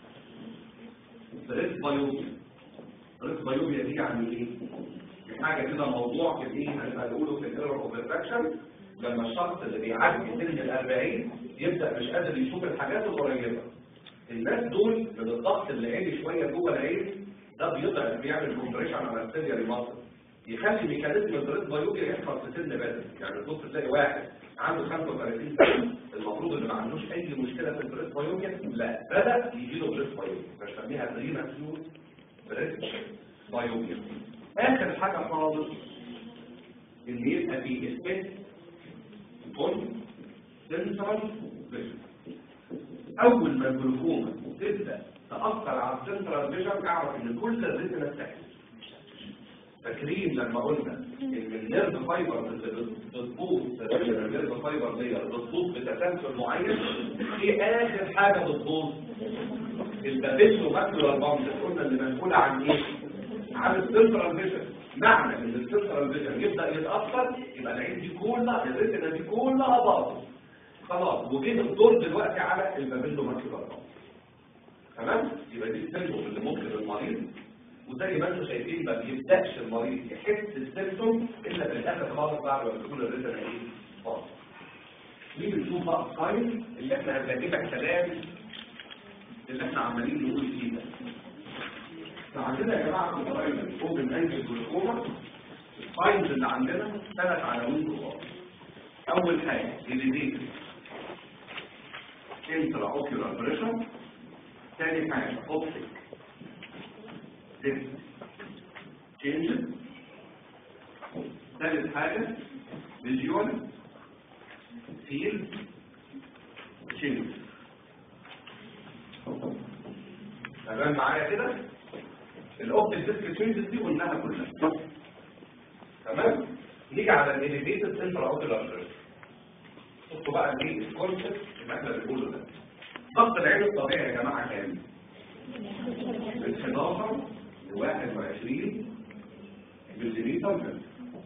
[SPEAKER 1] بريس بايوبيا بريس بايوبيا دي يعني ايه؟ دي حاجه كده موضوع في الايه هنبقى نقوله في الايرور اوف ريفراكشن لما الشخص اللي بيعدي سن ال 40 يبدا مش قادر يشوف الحاجات القريبه الناس دول من الضغط اللي عالي شويه جوه العين ده بيضعف بيعمل كومبريشن على السيليا ماسل يخلي ميكانيزم البريس بايوبيا يحصل في سن بدري يعني تبص تلاقي واحد عنده 35 سنه المفروض اللي ما عندوش اي مشكله في البريس بايوبيا لا بدا يجي له بريس بايوبيا بنسميها بريماتيور بريس بايوبيا اخر حاجه خالص ان يبقى في افكت فون سنترال فيجن اول ما الجلوكوما تبدا تاثر على السنترال فيجن اعرف ان كل الريتنا بتاعتي فاكرين لما قلنا ان النيرف فايبر اللي بتبوظ النيرف فايبر دي بتبوظ بتسلسل معين ايه اخر حاجه بتبوظ البابيلو ماكولار باندل قلنا اللي مسؤول عن ايه عن السنترال فيجن معنى ان السنترال فيجن يبدا يتاثر يبقى العين دي كلها الريتنا دي كلها باظت خلاص وجه الدور دلوقتي على البابيلو ماكولار باندل تمام يبقى دي السيمتوم اللي ممكن المريض وزي ما انتم شايفين ما بيبداش المريض يحس السيمتوم الا في الاخر خالص بعد ما تكون الريتنا ايه خالص نيجي نشوف بقى الساين اللي احنا هنلاقيه الكلام اللي احنا عمالين نقول فيه ده فعندنا يا جماعه في الرايل اوبن انجل جلوكوما الساينز اللي عندنا ثلاث عناوين كبار اول حاجه اليفيتد انترا اوكيولار بريشر ثاني حاجه اوبتيك changes ثالث حاجة visual field changes تمام معايا كده الاوبتيك ديسك changes دي قلناها كلها تمام نيجي على الاليفيتد سنترال اوكيولار بريشر شفتوا بقى ايه الكونسبت اللي احنا بنقوله ده ضغط العين الطبيعي يا جماعه كام؟ من 11 ل 21 مليمتر منه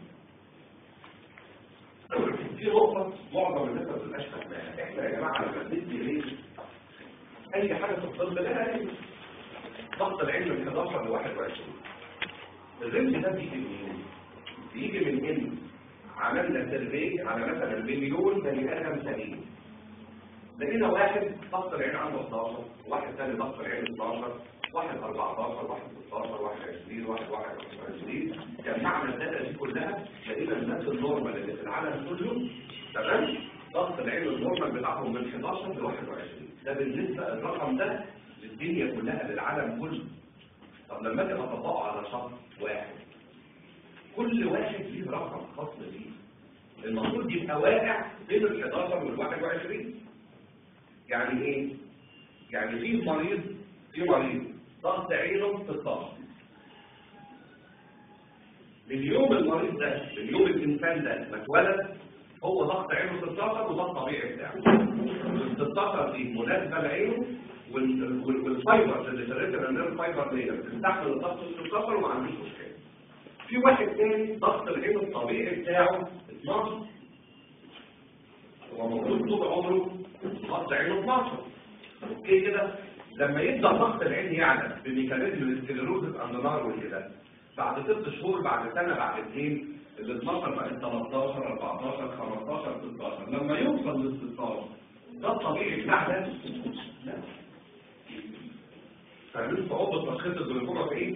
[SPEAKER 1] في نقطة معظم الناس ما بتبقاش فاهماها احنا يا جماعة لما بندي ليه اي حاجة في الطب لها رينج ضغط العين من 11 ل 21 الرينج ده بيجي منين؟ بيجي من ان عملنا سيرفي على مثلا مليون بني ادم سليم لقينا واحد ضغط العين عنده 11 واحد ثاني ضغط العين 12 واحد 14 واحد 16 واحد 20 واحد 21 جمعنا الداتا دي كلها لقينا الناس النورمال اللي في العالم كله تمام ضغط العين النورمال بتاعهم من 11 ل 21 ده بالنسبه الرقم ده للدنيا كلها للعالم كله طب لما اجي اطبقه على شخص واحد كل واحد ليه رقم خاص بيه المفروض يبقى واقع بين ال 11 وال 21 يعني ايه؟ يعني في مريض في مريض ضغط عينه 16 من يوم المريض ده من يوم الانسان ده ما اتولد هو ضغط عينه 16 وده الطبيعي بتاعه ال 16 دي مناسبه لعينه وال- وال- والفايبر اللي في الريتنا نيرف فايبر دي بتستحمل الضغط ال 16 وما عندوش مشكله في واحد تاني ضغط العين الطبيعي بتاعه 12 هو موجود طول عمره ضغط عينه 12 اوكي كده لما يبدا ضغط العين يعلى بميكانيزم السكليروزس اندونار وكده بعد ست شهور بعد سنه بعد اثنين ال 12 بقت 13 14 15 16 لما يوصل لل 16 ده الطبيعي بتاع ده لا فاهمين صعوبه تشخيص الجلوكوما في ايه؟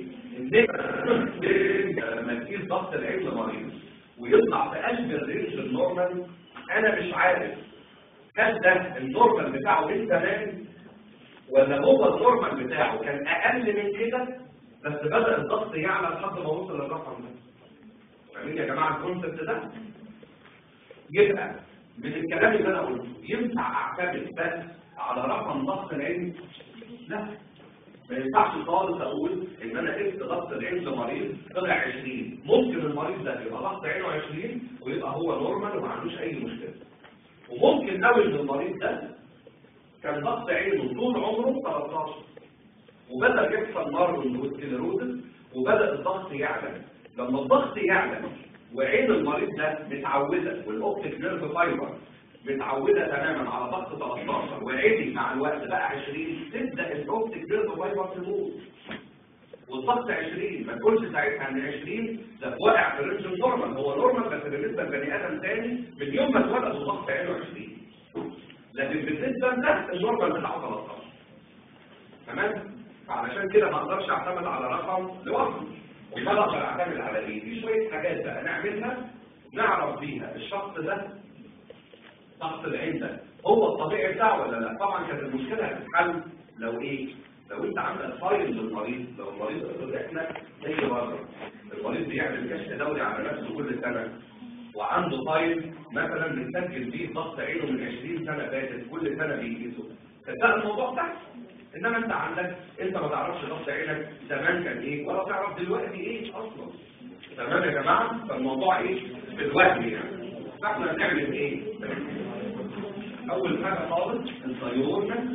[SPEAKER 1] ان لما تقيس ضغط العين لمريض ويطلع في قلب الرينج النورمال انا مش عارف هل ده النورمال بتاعه من زمان ولا هو النورمال بتاعه كان اقل من كده بس بدا الضغط يعلى لحد ما وصل للرقم ده فاهمين يا جماعه الكونسبت ده يبقى من الكلام اللي انا قلته ينفع اعتمد بس على رقم ضغط العين لا ما ينفعش خالص اقول ان انا قست ضغط العين لمريض طلع 20 ممكن المريض ده يبقى ضغط عينه 20 ويبقى هو نورمال وما عندوش اي مشكله وممكن قوي ان المريض ده كان ضغط عينه طول عمره 13 وبدا يحصل مارون وسكليروزس وبدا الضغط يعلى لما الضغط يعلى وعين المريض ده متعوده والاوبتيك نيرف فايبر متعوده تماما على ضغط 13 وعيني مع الوقت بقى 20 تبدا الاوبتيك نيرف فايبر تموت والضغط 20 ما تقولش ساعتها ان 20 ده واقع في رينج النورمال هو نورمال بس بالنسبه لبني ادم تاني من يوم ما اتولد وضغط عينه 20 لكن بالنسبه لده النورمال بتاعه 13 تمام فعلشان كده ما اقدرش اعتمد على رقم لوحده وما اقدر اعتمد على ايه في شويه حاجات بقى نعملها نعرف بيها الشخص ده ضغط العين ده هو الطبيعي بتاعه ولا لا طبعا كانت المشكله هتتحل لو ايه لو انت عندك فايل للمريض لو المريض افرض احنا زي بره المريض بيعمل كشف دوري على نفسه كل سنه وعنده فايل مثلا بنسجل فيه ضغط عينه من 20 سنه فاتت كل سنه بيقيسه صدق الموضوع ده انما انت عندك انت ما تعرفش ضغط عينك زمان كان ايه ولا تعرف دلوقتي ايه اصلا تمام يا جماعه فالموضوع ايه في الوهم يعني فاحنا هنعمل ايه اول حاجه خالص الطيورنا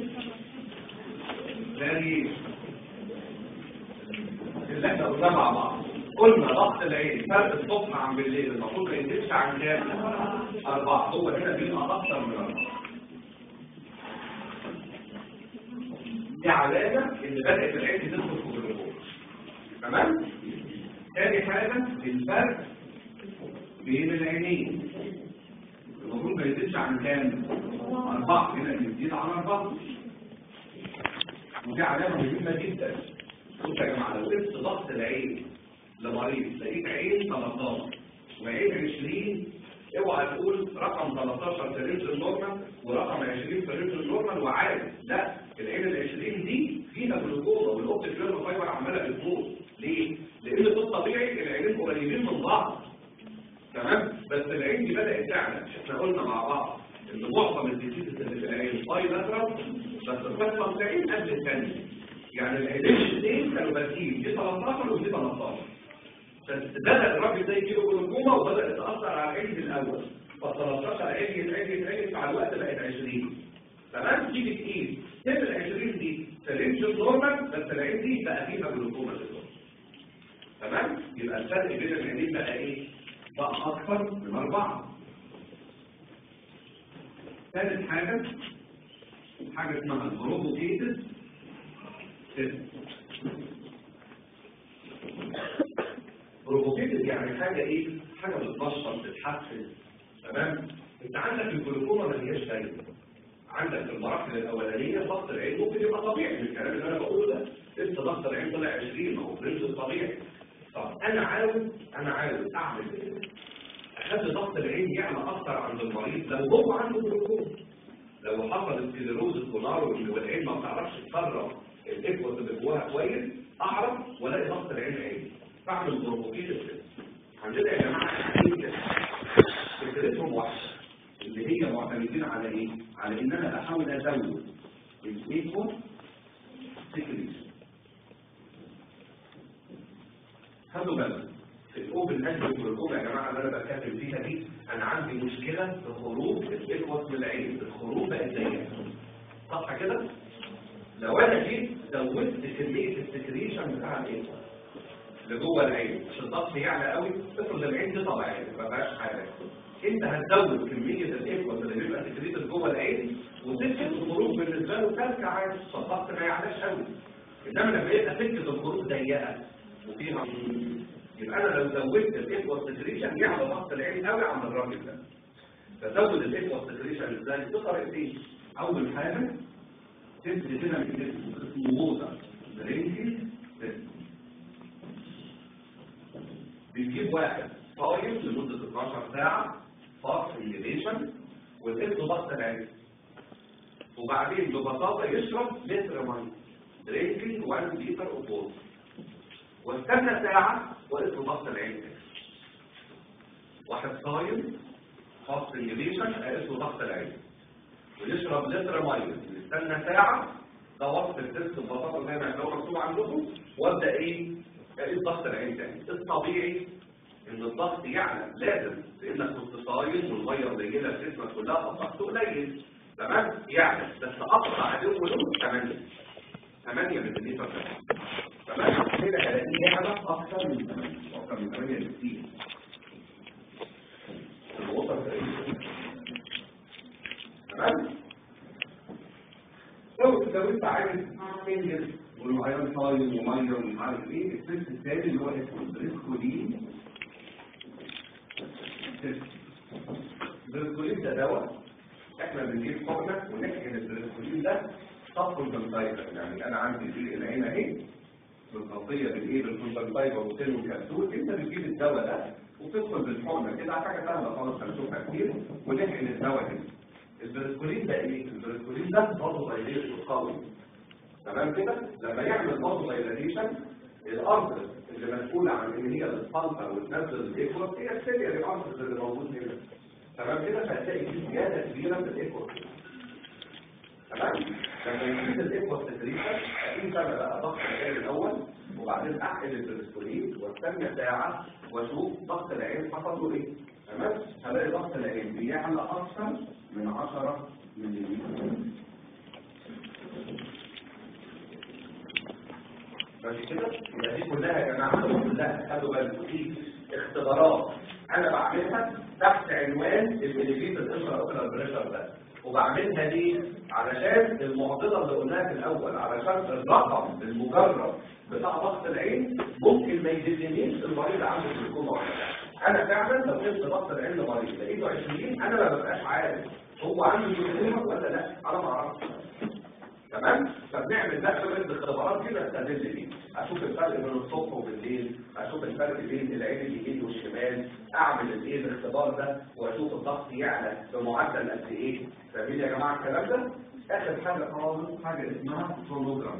[SPEAKER 1] يعني اللي احنا قلناه مع بعض قلنا ضغط العين فرق الصبح عن بالليل المفروض ما يزيدش عن كام؟ أربعة هو هنا بيبقى أكتر من أربعة دي علامة إن بدأت العين تدخل في الجلوكوز تمام؟ تاني حاجة الفرق بين العينين المفروض ما يزيدش عن كام؟ أربعة هنا يزيد عن أربعة ودي علامة مهمة جدا بصوا يا جماعة لو قلت ضغط العين لمريض لقيت عين 13 وعين 20 اوعى تقول رقم 13 في رينج النورمال ورقم 20 في رينج النورمال وعادي لا العين ال 20 دي فيها جلوكوما والاوبتيك نيرف فايبر عماله بتموت ليه؟ لان في الطبيعي العينين قريبين من بعض تمام بس العين دي بدات تعلى مش احنا قلنا مع بعض ان معظم الديزيز اللي في العين بايلاترال بس بتحصل في عين قبل الثانيه يعني العينين الاثنين كانوا بادئين دي 13 ودي 13 بس بدأ الراجل ده يجيله جلوكوما وبدأت تأثر على العين الأول ف 13 عين عين عين مع الوقت بقت 20 تمام تيجي تقيس سيب ال 20 دي في رينج النورمال بس العين دي بقى فيها جلوكوما دلوقتي تمام يبقى الفرق بين العينين بقى ايه بقى اكثر من اربعه ثالث حاجه حاجه اسمها البروفوكيتد بروفوكيتد يعني حاجه ايه حاجه بتنشط بتحفز تمام انت عندك الجلوكوما ما هياش دايما عندك في المراحل الاولانيه ضغط العين ممكن يبقى طبيعي من الكلام اللي انا بقوله ده لسه ضغط العين طلع 20 ما هو فرنج الطبيعي طب انا عاوز انا عاوز اعمل ايه اخلي ضغط العين يعلى اكتر عند المريض لو هو عنده جلوكوما لو حصل سكليروز الكولار والعين ما بتعرفش تفرغ الاكوس اللي جواها كويس اعرف والاقي ضغط العين عالي بعمل بروفوكيشن عندنا يا جماعه فكرتهم واحده اللي هي معتمدين على ايه؟ على ان انا بحاول ازود الايكو سكريشن خدوا بالك في الاوبن هاند والكوم يا جماعه اللي انا بتكلم فيها دي انا عندي مشكله في خروج الايكوس من العين الخروج بقت ضيقه صح كده؟ لو انا جيت زودت كميه السكريشن بتاع الايكوس لجوه العين عشان الضغط يعلى قوي افرض العين دي طبيعيه ما فيهاش حاجه انت هتزود كميه الايكوس اللي بيبقى سكريتد جوه العين وسكه الخروج بالنسبه له ترجع عادي فالضغط ما يعلاش قوي انما لما يبقى سكه الخروج ضيقه وفيها يبقى انا لو زودت الايكوس سكريشن يعلى ضغط العين قوي عند الراجل ده فزود الايكوس سكريشن ازاي بطريقتين اول حاجه تدي هنا من اسمه ووتر درينكينج بيجيب واحد طايم لمدة 12 ساعة فاصل انيبيشن وتدي ضغط العين وبعدين ببساطة يشرب لتر مية درينكينج 1 لتر اوف ووتر واستنى ساعة وقت ضغط العين واحد صايم فاصل انيبيشن قيس ضغط العين ويشرب لتر ميه يستنى ساعه ده وصف التست ببساطه زي ما لو مكتوب عندكم وابدا ايه اقيس ضغط العين تاني الطبيعي ان الضغط يعلى لازم لانك كنت صايم والميه قليله في جسمك كلها فالضغط قليل تمام يعلى بس اقصى عدو له 8 8 مللي تمام كده هلاقيه يعلى اكثر من 8 اكثر من 8 بكتير الوتر تمام لو لو انت عايز تنزل والمعيار صايم وميه ومش عارف ايه السيرت الثاني اللي هو اسمه البريسكولين البريسكولين ده دواء احنا بنجيب حقنه ونحقن البريسكولين ده صف الكونتايفر يعني انا عندي في العين اهي بالخلطيه بالايه بالكونتايفر وسيل والكبسول انت بتجيب الدواء ده وتدخل بالحقنه كده حاجه سهله خالص هنشوفها كتير ونحقن الدواء هنا البريسكولين ده ايه؟ البريسكولين ده برضه فايليشن قوي تمام كده؟ لما يعمل برضه فايليشن الارض اللي مسؤوله عن ان هي تتفلتر وتنزل الايكوس هي السيليا الارض اللي موجود هنا تمام كده فهتلاقي في زياده كبيره في الايكوس تمام؟ لما يزيد الايكوس تدريجا اكيد انا بقى ضغط العين الاول وبعدين احقن البريسكولين واستنى ساعه واشوف ضغط العين حصل له ايه تمام؟ هلاقي ضغط العين بيعلى اكثر من 10 مللي ماشي كده يبقى دي كلها يا جماعه كلها خدوا بالكم دي اختبارات انا بعملها تحت عنوان المليفيت الاشرا اوكلر بريشر ده وبعملها ليه علشان المعضله اللي قلناها في الاول علشان الرقم المجرد بتاع ضغط العين ممكن ما يدلنيش المريض عنده جلوكوما ولا لا انا فعلا لو جبت ضغط العين لمريض لقيته 20 انا ما ببقاش عارف هو عنده جلوكوما ولا لا انا ما اعرفش تمام فبنعمل ده شويه اختبارات كده استدل بيه اشوف الفرق بين الصبح وبالليل اشوف الفرق بين العين اليمين والشمال اعمل الايه الاختبار ده واشوف الضغط يعلى بمعدل قد ايه فاهمين يا جماعه الكلام ده اخر حاجه خالص حاجه اسمها سونوجرام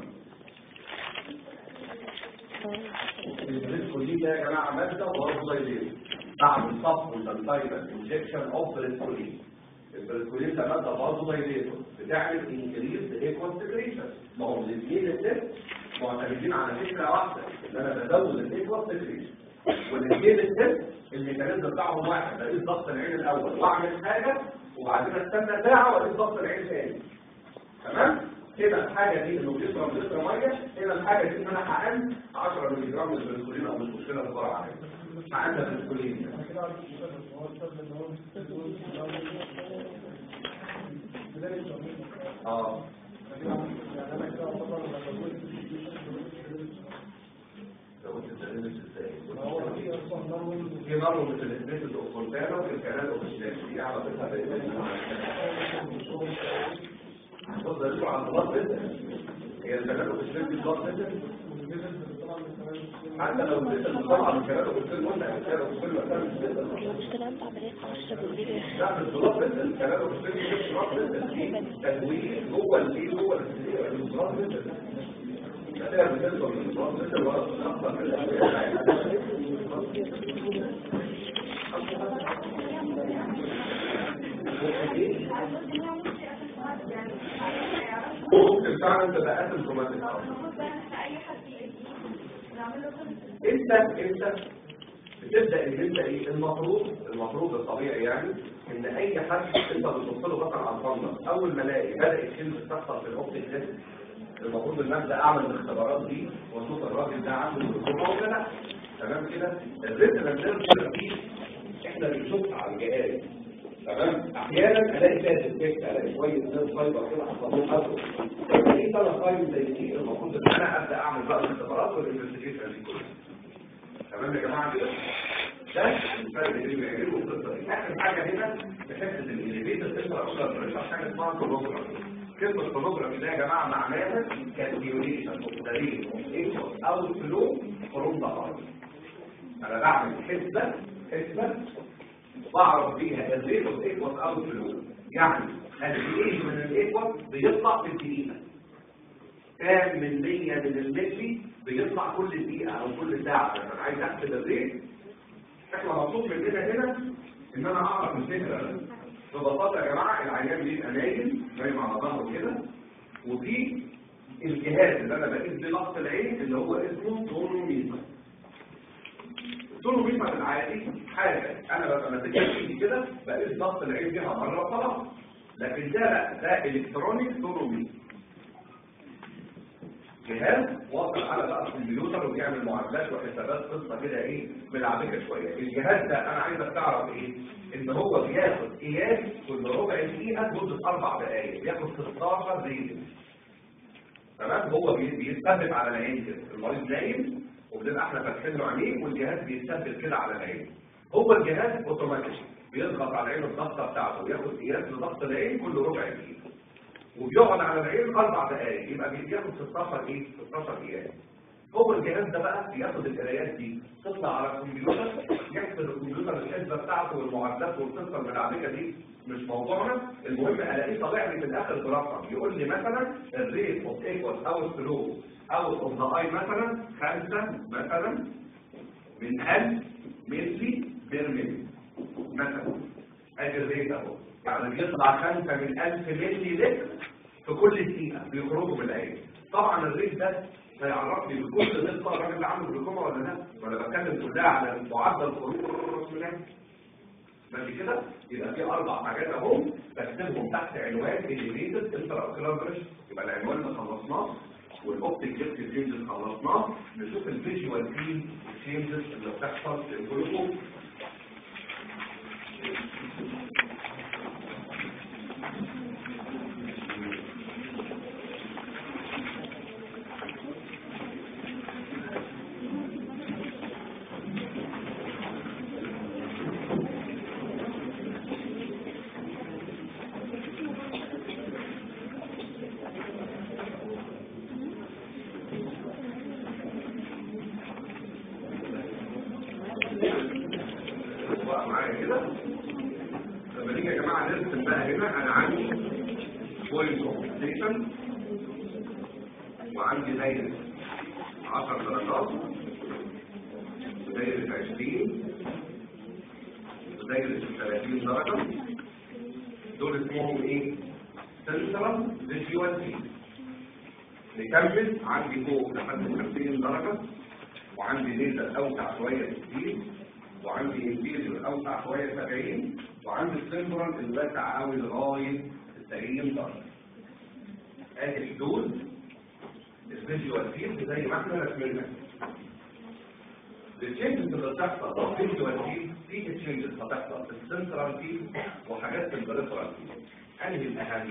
[SPEAKER 1] البريسكولين ده يا جماعه ماده وارض بعد الصف والبنتايبل انجكشن اوف بريسكولين البريسكولين ده ماده برضه دايليتور بتعمل انكريز ايكوال سكريشن ما هو الاثنين الست معتمدين على فكره واحده ان انا بزود الايكوال سكريشن والاثنين الست الميكانيزم بتاعهم واحد بقيس ضغط العين الاول واعمل حاجه وبعدين استنى ساعه واقيس ضغط العين ثاني تمام هنا الحاجه دي انه بيشرب لتر ميه هنا الحاجه دي ان انا هقل 10 مللي جرام من الانسولين او مش مشكله بسرعه عليها هقل الانسولين اه لو انت بتدرس ازاي في نظر مثل الاثنين الاوكونتانا والكلام والاشياء دي علاقتها بالاثنين هتفضل تدور على البلاط بس هي الكلام والاشياء دي بلاط بس حتى لو لسه طبعا من كلام والاشياء قلنا الكلام والاشياء مثلا مش لسه
[SPEAKER 2] المشكلة انت عملية 10 بالليل
[SPEAKER 1] لا مش بلاط بس الكلام والاشياء مش بلاط بس دي تدوير جوه الايه جوه البلاط بس ده بالنسبه للبلاط بس الورق اكتر من الاشياء ممكن فعلا تبقى اسيمتوماتيك انت انت بتبدا ان انت ايه المفروض المفروض الطبيعي يعني ان اي حد انت بتبص له مثلا على الفندق اول ما الاقي بدا الكلمه تحصل في الاوبتيك تيست المفروض ان ابدا اعمل الاختبارات دي واشوف الراجل ده عنده جلوكوما ولا لا تمام كده الريتنا نيرف احنا بنشوف على الجهاز تمام احيانا الاقي فيها ديفكت الاقي شويه نيرف فايبر كده حصل له حصل في ثلاث فايبر زي دي المفروض ان انا ابدا اعمل بقى الاختبارات والانفستيجيشن دي كلها تمام يا جماعه كده ده الفرق اللي بيعمله القصه دي اخر حاجه هنا في حته الاليفيتر تقدر اصلا بريشر حاجه اسمها كولوجرافي كلمه كولوجرافي ده يا جماعه معناها كالكيوليشن اوف ذا ريت اوف ايكوال او فلو فروم ذا انا بعمل حسبه حسبه بعرف بيها الريت اوف ايكوال او فلو يعني قد ايه من الايكوال بيطلع في الدقيقه كام من 100 من الملي بيطلع كل دقيقه او كل ساعه انا عايز احسب الريت احنا مطلوب مننا هنا ان انا اعرف الفكره ببساطه يا جماعه العيان بيبقى نايم نايم على ظهره كده وفي الجهاز اللي انا بقيس بيه ضغط العين اللي هو اسمه تونوميتر التونوميتر العادي حاجه انا ببقى ماسكها في ايدي كده بقيس ضغط العين بيها مره وخلاص لكن ده لا ده الكترونيك تونوميتر جهاز واصل على بقى الكمبيوتر وبيعمل معادلات وحسابات قصه كده ايه ملعبكه شويه الجهاز ده انا عايزك تعرف ايه ان هو بياخد قياس كل ربع دقيقه مده اربع دقائق بياخد 16 دقيقه تمام هو بي- بيثبت على العين كده المريض نايم وبنبقى احنا فاتحين له عينيه والجهاز بيثبت كده على العين هو الجهاز اوتوماتيك بيضغط على العين الضغطه بتاعته وياخد قياس لضغط العين كل ربع دقيقه وبيقعد على العين اربع دقائق يبقى بياخد 16 ايه 16 قياس هو الجهاز ده بقى بياخد القرايات دي تطلع على الكمبيوتر يحسب الكمبيوتر الحسبه بتاعته والمعادلات والقصه الملعبكه دي مش موضوعنا المهم الاقيه طالع لي في الاخر برقم يقول لي مثلا الريت اوف ايكوال او الفلو او اوف ذا اي مثلا خمسه مثلا من 1000 ملي بير ملي مثلا ادي الريت اهو يعني بيطلع 5 من 1000 ملي لتر في كل دقيقة بيخرجوا من العين طبعا الريت ده هيعرفني بكل دقة الراجل اللي عامل جلوكوما ولا لا ولا بتكلم كلها على معدل خروج من العين ماشي كده يبقى في اربع حاجات اهو بكتبهم تحت عنوان اليفيتد انترا اوكيولار بريشر يبقى العنوان ده خلصناه والاوبتيك ديبت تشينجز خلصناه نشوف الفيجوال فيل تشينجز اللي بتحصل في الجلوكوما بقى معايا كده لما نيجي يا جماعه نرسم بقى هنا انا عندي بوينت اوف ستيشن وعندي دايره 10 درجات ودايره 20 ودايره 30 درجه دول اسمهم ايه؟ سنترال فيجوال فيلد نكمل عندي فوق لحد 50 درجه وعندي ليزر اوسع شويه 60 وعندي انفيريور اوسع شويه 70 وعندي السنترال الواسع قوي لغايه 90 درجه ادي الحدود الفيجوال فيلد زي ما احنا رسمنا التشينجز اللي بتحصل في الفيجوال فيلد في تشينجز هتحصل في السنترال فيلد وحاجات في البريفرال فيلد انهي الاهم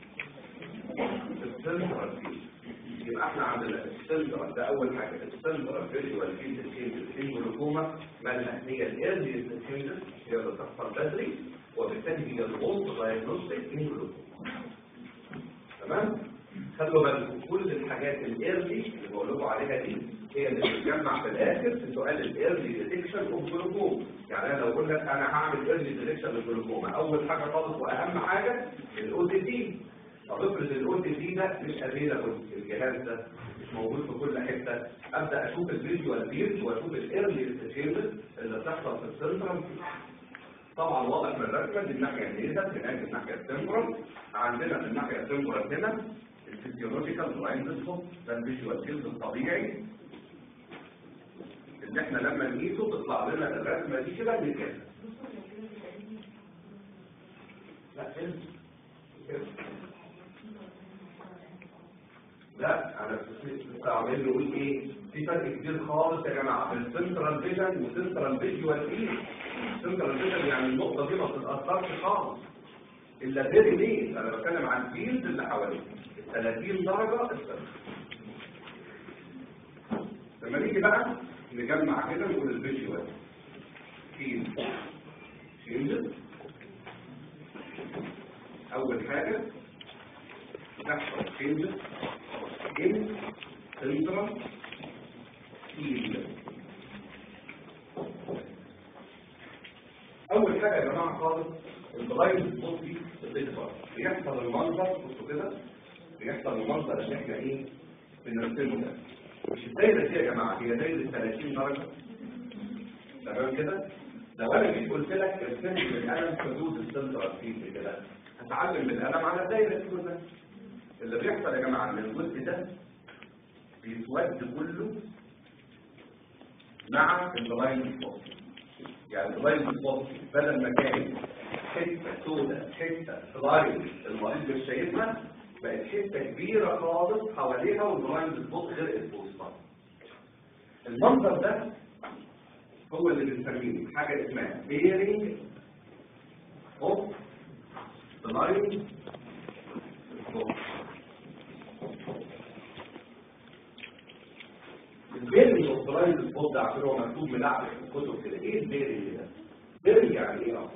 [SPEAKER 1] السنترال فيلد يبقى احنا عندنا السنترال ده اول حاجه السنترال فيجوال فيلد تشينجز في الجلوكوما مالها هي الايرلي تشينجز هي اللي بتحصل بدري وبالتالي هي الغلط دايجنوستيك ان جلوكوما تمام خلوا بالكم كل الحاجات الايرلي اللي بقول لكم عليها دي هي اللي بتتجمع في الاخر في سؤال الايرلي ديتكشن اوف جلوكوما يعني انا لو قلت لك انا هعمل ايرلي ديتكشن للجلوكوما اول حاجه خالص واهم حاجه الاو تي تي طب افرض الاو تي تي ده مش افيلابل الجهاز ده مش موجود في كل حته ابدا اشوف الفيجوال فيلد واشوف الايرلي ديتكشن اللي بتحصل في السنترال طبعا واضح من الرسمه دي الناحيه النيزل هناك الناحيه التمبرال عندنا في الناحيه التمبرال هنا الفيزيولوجيكال بلايند سبوت ده الفيجوال فيلد الطبيعي اللي احنا لما نقيسه تطلع لنا الرسمه دي كده من كده لا كده كده. لا انا كنت عامل له اقول ايه في فرق كبير خالص يا جماعه بين السنترال فيجن وسنترال فيجوال فيلد سنترال فيجن يعني النقطه دي ما بتتاثرش خالص الا فيري ليه انا بتكلم عن الفيلد اللي حواليه 30 درجه السنتر لما نيجي بقى نجمع كده نقول الفيجوال فيلد فيلد اول حاجه تحصل فيلد in central field اول حاجه يا جماعه خالص البلايند سبوت دي بتكبر بيحصل المنظر بصوا كده بيحصل المنظر اللي احنا ايه بنرسمه ده مش الدايره دي يا جماعه هي دايره 30 درجه تمام كده لو انا جيت قلت لك ارسم لي بالقلم حدود السنترال فيلد كده هتعلم بالقلم على الدايره دي كلها اللي بيحصل يا جماعه ان الجزء ده بيسود كله مع البلايند سبوت يعني البلايند سبوت بدل ما كان حته سوداء حته سلايد المريض مش شايفها بقت حته كبيره خالص حواليها والبلايند سبوت غرقت في وسطها المنظر ده هو اللي بنسميه حاجه اسمها بيرنج اوف بلايند سبوت البيرنج اوف بلايند سبوت ده عشان هو مكتوب ملعب في الكتب كده ايه البيرنج ده؟ بيرنج يعني ايه اصلا؟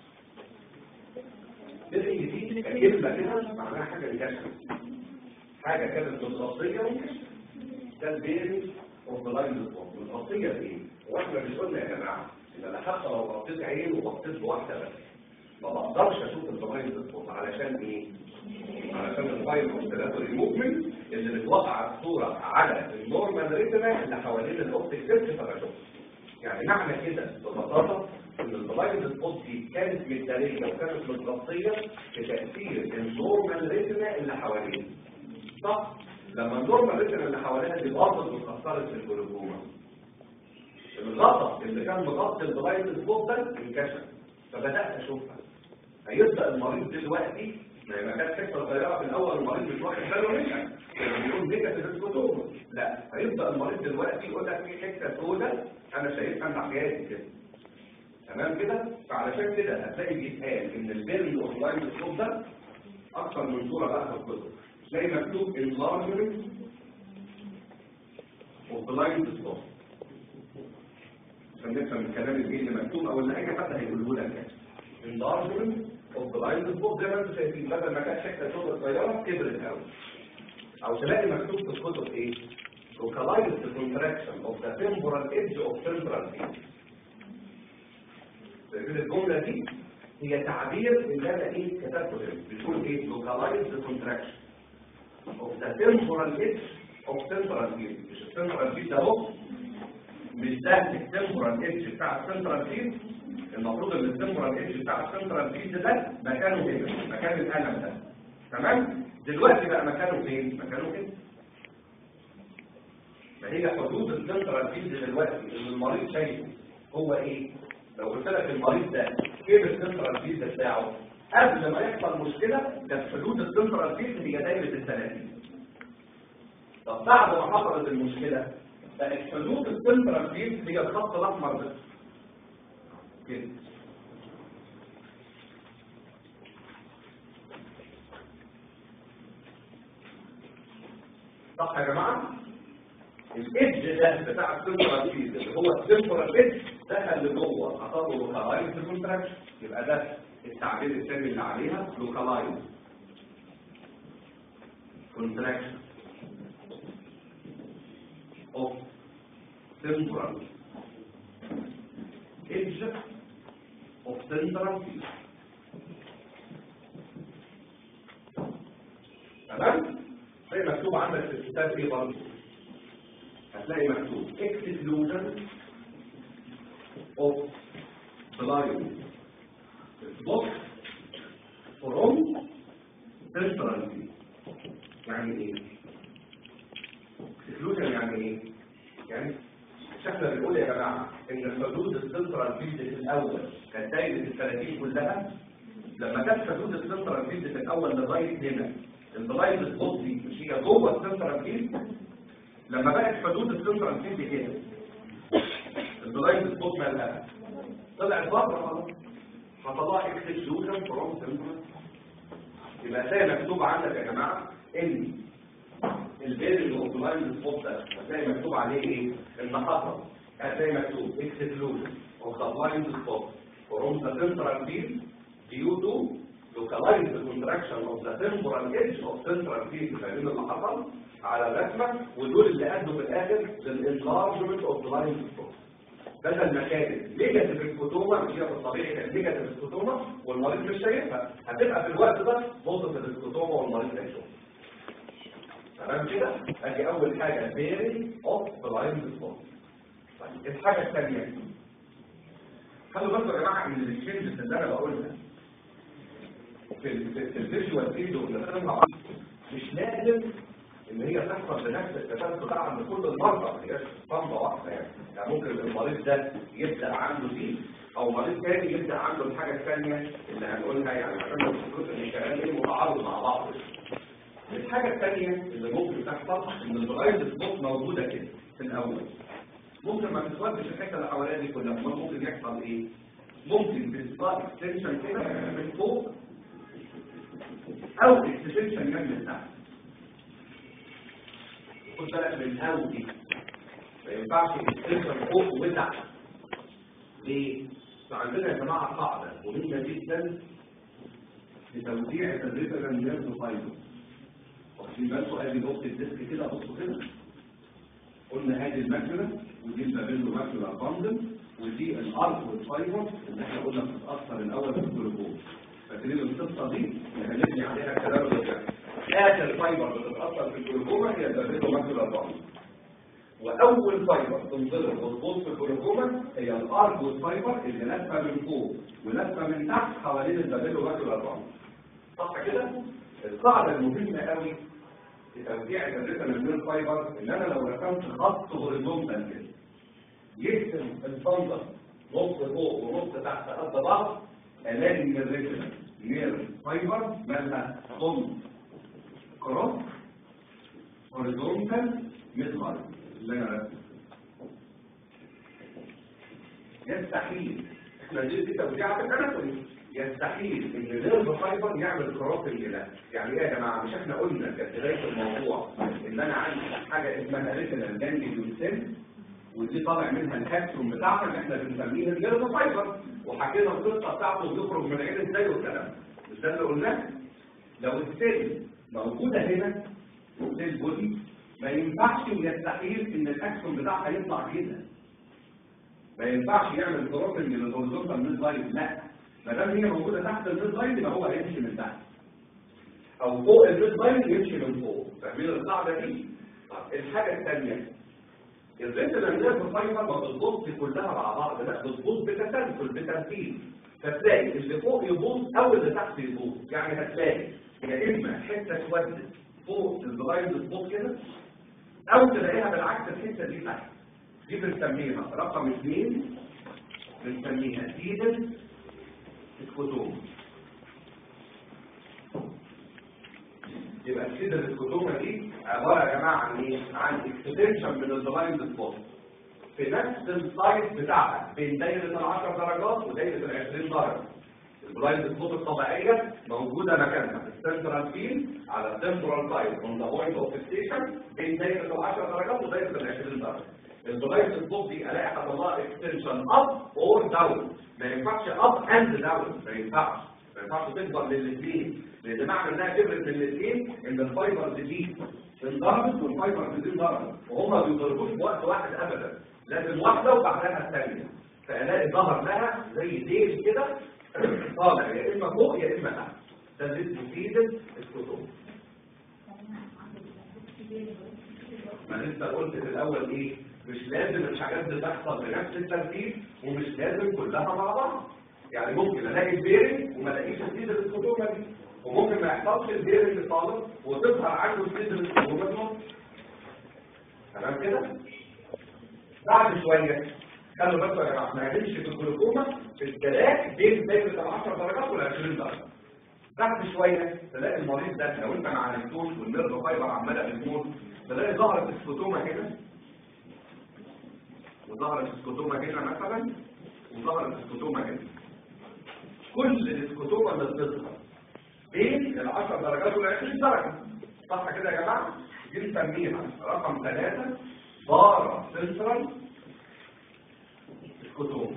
[SPEAKER 1] بيرنج دي كلمه كده معناها حاجه انكشفت حاجه كانت متغطيه وانكشفت ده البيرنج اوف بلايند سبوت متغطيه بايه؟ واحنا مش قلنا يا جماعه ان انا حتى لو غطيت عين وغطيت بواحده بس ما بقدرش اشوف البلايند سبوت علشان ايه؟ علشان الفايل اوستيلاتوري موفمنت اللي بتوقع الصوره على النورمال ريتنا اللي حوالين الاوبتيك سيرش فبشوفها يعني معنى كده ببساطه ان البلايند سبوت دي كانت مثاليه وكانت متغطيه بتاثير النورمال ريتنا اللي حواليه صح لما النورمال ريتنا اللي حواليها دي برضه اتاثرت في الجلوكوما الغطا اللي كان مغطي البلايند سبوت ده انكشف فبدات اشوفها هيبدا المريض دلوقتي ما هي ما كانت حته صغيره في الاول المريض مش واخد باله منها كان بيقول نيجاتيف الكتوب لا هيبدا المريض دلوقتي يقول لك في حته سوداء انا شايفها ناحيتي كده تمام كده فعلشان كده هتلاقي بيتقال ان البيرن اوف لاين الصوت ده اكثر من صوره بقى في الكتب تلاقي مكتوب enlargement of the line spot عشان نفهم الكلام اللي اللي مكتوب او اللي اي حد هيقوله لك يعني enlargement of the line spot زي ما انتم شايفين بدل ما كانت حته سوداء صغيره كبرت قوي او تلاقي مكتوب في الكتب ايه localized contraction of the temporal edge of central field لكن الجملة دي هي تعبير اللي انا ايه كتبته هنا بتقول ايه localized contraction of the temporal edge of central field مش السنترال فيلد اهو مش ده التمبورال ايدج بتاع السنترال فيلد المفروض ان التمبورال ايدج بتاع السنترال فيلد ده مكانه هنا مكان القلم ده تمام دلوقتي بقى مكانه فين مكانه هنا فهي حدود السنترال فيلد دلوقتي اللي المريض شايفه هو ايه لو قلت لك المريض ده ايه السنترال فيلد بتاعه قبل ما يحصل مشكله كانت حدود السنترال فيلد هي دايره الثلاثين طب بعد ما حصلت المشكله بقت حدود السنترال فيلد هي الخط الاحمر ده كده صح يا جماعه الايدج ده بتاع السنترال فيلد اللي هو السنترال ايدج دخل لجوه حصل له لوكالايز كونتراكشن يبقى ده التعبير الثاني اللي عليها لوكالايز contraction of temporal edge of central field تمام؟ زي مكتوب عندك في الكتاب ايه برضه؟ هتلاقي مكتوب exclusion of blind spot from central field يعني ايه exclusion يعني ايه يعني شكل بنقول يا جماعه ان الحدود السنترال فيلد في الاول كانت دايره الثلاثين كلها لما كانت حدود السنترال فيلد في الاول لغايه هنا البلايند سبوت دي مش هي جوه السنترال فيلد لما بقت حدود السنترال فيلد كده البلايند سبوت مالها طلعت بره خلاص فطلع اكسكلوجن فروم سنترال يبقى زي مكتوب عندك يا جماعه ان البير اللي اوتلاين سبوت ده هتلاقي مكتوب عليه ايه ان حصل هتلاقي مكتوب اكسكلوجن اوف ذا بلايند سبوت فروم ذا سنترال فيلد due to localized contraction of the temporal edge of central field فاهمين اللي حصل على الرسمه ودول اللي ادوا في الاخر للانلارجمنت اوف ذا لاين سبوت بدل ما كانت نيجاتيف الفوتوما مش هي في الطبيعي كانت نيجاتيف الفوتوما والمريض مش شايفها هتبقى في الوقت ده نقطه الفوتوما والمريض هيشوفها تمام كده ادي اول حاجه بيري اوف بلايند سبوت طيب الحاجه الثانيه خلوا بالكم يا جماعه ان التشينجز اللي انا بقولها في الفيجوال فيديو مش لازم ان هي تحصل بنفس التسلسل ده عند كل المرضى هي صمبه واحده يعني يعني ممكن المريض ده يبدا عنده دي او مريض تاني يبدا عنده الحاجه الثانيه اللي هنقولها يعني عشان ما تفكروش ان الكلام ايه متعارض مع بعض الحاجه الثانيه اللي ممكن تحصل ان البرايد سبوت موجوده كده في الاول ممكن ما تتوجهش الحته اللي حواليها دي كلها امال ممكن يحصل ايه ممكن بالسبات اكستنشن كده من فوق او اكستنشن من تحت خد بالك من او دي ما ينفعش اكستنشن فوق وتحت ليه؟ فعندنا يا جماعه قاعده مهمه جدا لتوزيع الريفرال نيرف فايبر واخدين بالكم ادي نقطه الديسك كده بصوا كده قلنا هذه الماكينه ودي البابيلو ماكينه باندل ودي الارض والفايبر اللي احنا قلنا بتتاثر الاول في الجلوكوز فاكرين القصه دي اللي هنبني عليها كلام ده اخر فايبر بتتاثر في الجلوكوما هي البابيلو ماكينه باندل واول فايبر تنضرب وتبوظ في الجلوكوما هي الارض والفايبر اللي لفه من فوق ولفه من تحت حوالين البابيلو ماكينه باندل صح كده القاعده المهمه قوي في توزيع الريتم من فايبر ان انا لو رسمت خط هوريزونتال كده يقسم الفندق نص فوق ونص تحت قد بعض الاقي ان الريتم نير فايبر مالها صم كروس هوريزونتال ميدلاين اللي انا رسمه يستحيل احنا دي دي توزيعات الاناتومي يستحيل ان نيرف فايبر يعمل كروسنج ده يعني ايه يا جماعه مش احنا قلنا في بدايه الموضوع ان انا عندي حاجه اسمها ريتنال جانجليون سيل ودي طالع منها الكابسول بتاعها اللي احنا بنسميه النيرف فايبر وحكينا القصه بتاعته بيخرج من العين ازاي والكلام مش ده اللي قلناه لو السيل موجوده هنا السيل بودي ما ينفعش ويستحيل ان الاكسون بتاعها يطلع كده ما ينفعش يعمل كروسنج للهوريزونتال ميد لاين لا ما دام هي موجوده تحت الميد لاين يبقى هو هيمشي من تحت او فوق الميد لاين يمشي من فوق فاهمين القاعده دي طب الحاجه الثانيه الريتنال نيرف فايبر ما بتبص كلها مع بعض لا بتبص بتسلسل بترتيب فتلاقي اللي فوق يبوظ او اللي تحت يبوظ يعني هتلاقي يا اما حته تودد فوق البلايند سبوت كده او تلاقيها بالعكس الحته دي تحت دي بنسميها رقم اثنين بنسميها سيدن الكتوم يبقى السيدة السكوتوما دي عبارة يا جماعة عن ايه؟ عن اكستنشن من البلايند سبوت في نفس السايز بتاعها بين دايرة ال 10 درجات ودايرة ال 20 درجة البلايند سبوت الطبيعية موجودة مكانها السنترال فيل على السنترال سايد اون ذا بوينت اوف ستيشن بين دايرة ال 10 درجات ودايرة ال 20 درجة البلايند سبوت دي الاقي حصل لها اكستنشن اب اور داون ما ينفعش اب اند داون ما ينفعش ما ينفعش تكبر للاثنين لان معنى انها كبرت من الاثنين ان الفايبر دي انضربت والفايبر دي انضربت وهم ما بيضربوش في وقت واحد ابدا لازم واحده وبعدها الثانيه فالاقي ظهر لها زي ديل كده طالع يا اما فوق يا اما تحت ده اللي اسمه سيزن الكتب ما لسه قلت في الاول ايه مش لازم الحاجات دي تحصل بنفس الترتيب ومش لازم كلها مع بعض يعني ممكن الاقي البيرنج وما الاقيش السيزن الكتومه دي وممكن ما يحصلش البيرنج خالص وتظهر عنده السيزن الكتومه دي تمام كده بعد شويه خلوا بالكم يا جماعه ما هنمشي في الجلوكوما في الثلاث بين دايره ال 10 درجات وال 20 درجه بعد شويه تلاقي المريض ده لو انت ما عالجتوش والنيرف فايبر عماله بتموت تلاقي ظهرت السكوتوما هنا وظهرت السكوتوما هنا مثلا وظهرت السكوتوما هنا كل السكوتوما اللي بتظهر بين ال 10 درجات وال 20 درجه صح كده يا جماعه دي نسميها رقم ثلاثة بارا سنترال سكوتوما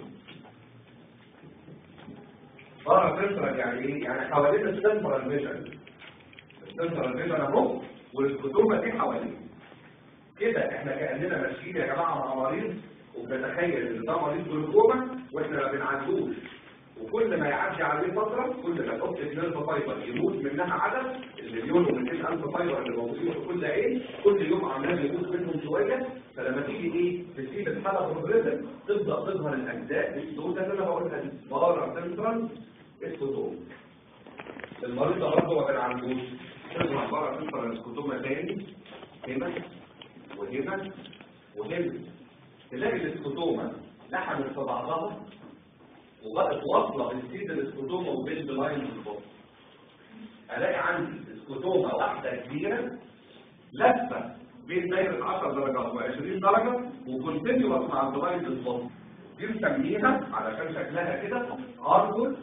[SPEAKER 1] بارا سنترال يعني ايه؟ يعني حوالين السنترال فيجن السنترال فيجن اهو والسكوتوما دي حواليه كده احنا كاننا ماشيين يا جماعه مع مريض وبنتخيل ان ده مريض جلوكوما واحنا ما بنعالجوش وكل ما يعدي عليه فتره كل ما الاوبتيك نيرف فايبر يموت منها عدد المليون و200 الف فايبر اللي موجودين في كل عين كل يوم عمال يموت منهم شويه فلما تيجي ايه تسيب الحلقه بروجريسيف تبدا تظهر الاجزاء السوداء اللي انا بقولها دي بارا سنترال اسكوتوم المريض ده برضه ما بنعالجوش تظهر بارا سنترال اسكوتوما تاني هنا وهنا وهنا تلاقي الاسكوتوما لحمت في بعضها وبقت واصله بالسيد الاسكوتوما وبين بلاين البطن الاقي عندي اسكوتوما واحده كبيره لفه بين دايره 10 درجات و20 درجه وكونتينيوس مع البلاين البطن دي نسميها علشان شكلها كده ارجل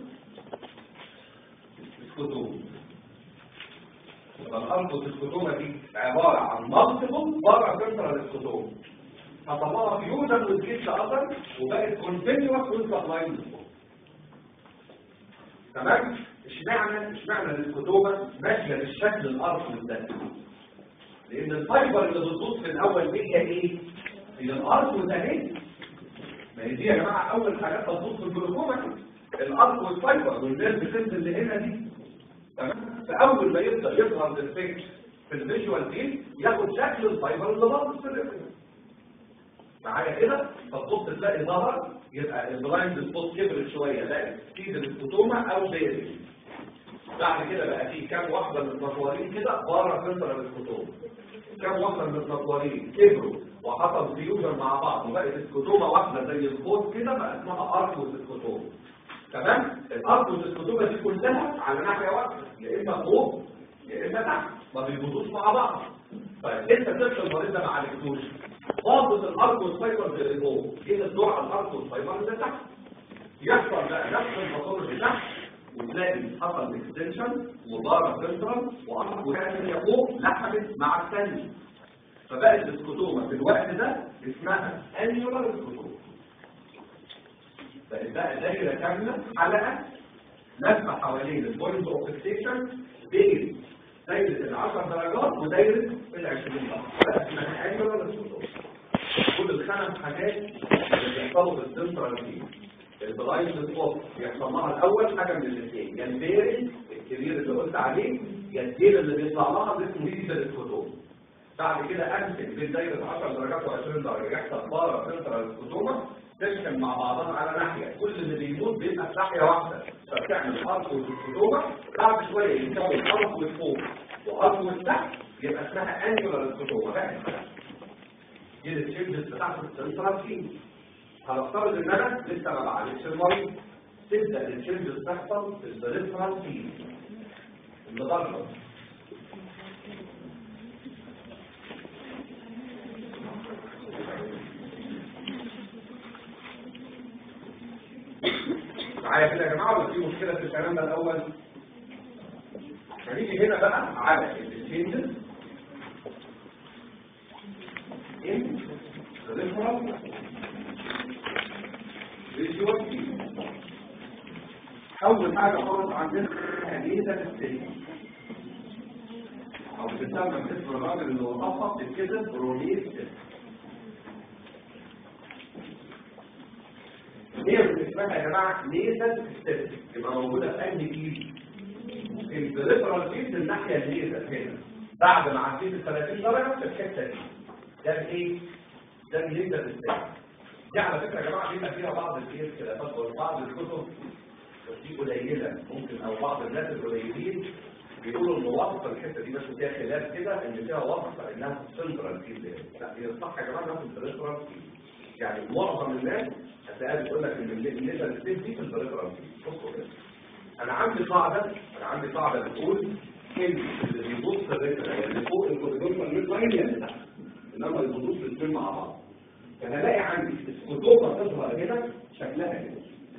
[SPEAKER 1] اسكوتوما الارجل اسكوتوما دي عباره عن مالتيبل بره سنترال اسكوتوما فطلعها فيوجن وتجيب اثر وبقت كونتينيوس وانت لاين تمام اشمعنى اشمعنى الكتوبه ماشيه بالشكل الارض ده لان الفايبر اللي بتدوس في الاول دي هي ايه هي الارض والدهن ما هي دي يا جماعه اول حاجات بتدوس في الجلوكوما الارض والفايبر والناس بتنزل اللي هنا دي تمام فاول ما يبدا يظهر الافكت في الفيجوال دي ياخد شكل الفايبر اللي باصص في الريتنا معايا كده فتبص تلاقي ظهر يبقى البلايند سبوت كبرت شويه لا سيد السكوتوما او بيري بعد كده بقى في كام واحده من المطورين كده بره سنتر السكوتوما كام واحده من المطورين كبروا وحصل فيوجن مع بعض وبقت السكوتوما واحده زي القوس كده بقى اسمها اركوس سكوتوما تمام الاركوس سكوتوما دي كلها على ناحيه واحده يا اما فوق يا اما تحت ما بيبصوش مع بعض طيب انت تفشل المريض ده ما عالجتوش ضابط الاركوس فايبر اللي فوق ايه الدور على الاركوس فايبر اللي تحت يحصل بقى نفس الموتور اللي تحت وتلاقي حصل اكستنشن وضاره سنترال وكان هي فوق لحمت مع الثانيه فبقت السكوتوما في الوقت ده اسمها انيولار سكوتوما بقت بقى دايره كامله حلقه لفه حوالين البوينت اوف فيكسيشن بين دايره ال 10 درجات ودايره ال 20 درجه بقى اسمها انيولار سكوتوما كل الخمس حاجات اللي بيحصلوا في السنترال فيه البلايند سبوت بيحصل لها الاول حاجه من الاثنين يا البيرنج الكبير اللي قلت عليه يا الديل اللي بيطلع لها اللي اسمه ديزل السكوتوما بعد كده امسك بين دايره 10 درجات و20 درجه يحصل بارا سنترال السكوتوما تشكل مع بعضها على ناحيه كل اللي بيموت بيبقى في ناحيه واحده فبتعمل ارك والسكوتوما بعد شويه يتكون ارك فوق وارك تحت يبقى اسمها انيولار السكوتوما بقى دي التشينجز بتاعت السنترال فيه هنفترض ان انا لسه ما بعالجش المريض تبدا التشينجز تحصل في البريفرال فيه اللي بره معايا كده يا جماعه ولا في مشكله في الكلام ده الاول هنيجي هنا بقى على التشينجز in peripheral visual field اول حاجه خالص عندنا هنيزه السيل او بتسمى باسم الراجل اللي وصفها بتتكتب روليز هي اسمها يا جماعه ليزر ستيب يبقى موجوده في انهي فيلد البريفرال فيلد الناحيه الليزر هنا بعد ما عديت ال 30 درجه في الحته دي ده الايه؟ ده الليزر ستيب دي على فكره يا جماعه بيبقى فيها بعض الايه اختلافات وبعض الكتب دي قليله ممكن او بعض الناس القليلين بيقولوا ان وصف الحته دي بس فيها خلاف كده ان فيها وصف انها سنترال فيلد لا هي الصح يا جماعه انها في البريفرال فيلد يعني معظم الناس هتلاقيها بتقول لك ان الليزر ستيب دي في البريفرال فيلد بصوا كده انا عندي قاعده انا عندي قاعده بتقول ان اللي بيبص الريتنا اللي فوق الكوريدور من لاين يا تحت انما البصوص الاثنين مع بعض فهلاقي عندي السكوتوبه تظهر هنا شكلها كده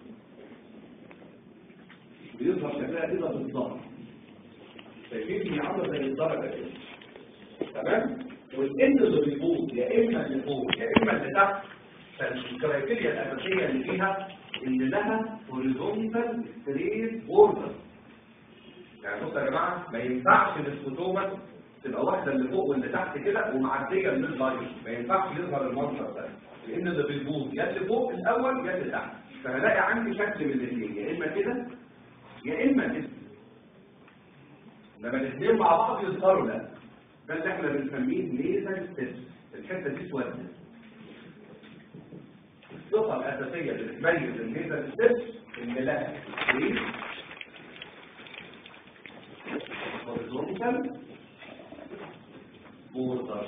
[SPEAKER 1] بيظهر شكلها كده بالظبط شايفين هي عامله زي الدرجه كده تمام والان اللي بيبوظ يا اما اللي فوق يا اما اللي تحت فالكرايتيريا الاساسيه اللي فيها ان لها هوريزونتال ستريت بوردر يعني بصوا يا جماعه ما ينفعش الاسكوتوما تبقى واحده اللي فوق واللي تحت كده ومعديه من اللاين ما ينفعش يظهر المنظر ده لان اللي بيبوظ يا اللي فوق الاول يا اللي تحت فهلاقي عندي شكل من الاثنين يا اما كده يا اما كده لما الاثنين مع بعض يظهروا ده ده اللي احنا بنسميه ليزر ستيبس الحته دي سودة الصفه الاساسيه اللي بتميز الليزر ستيبس ان لها ستريت هوريزونتال بوردر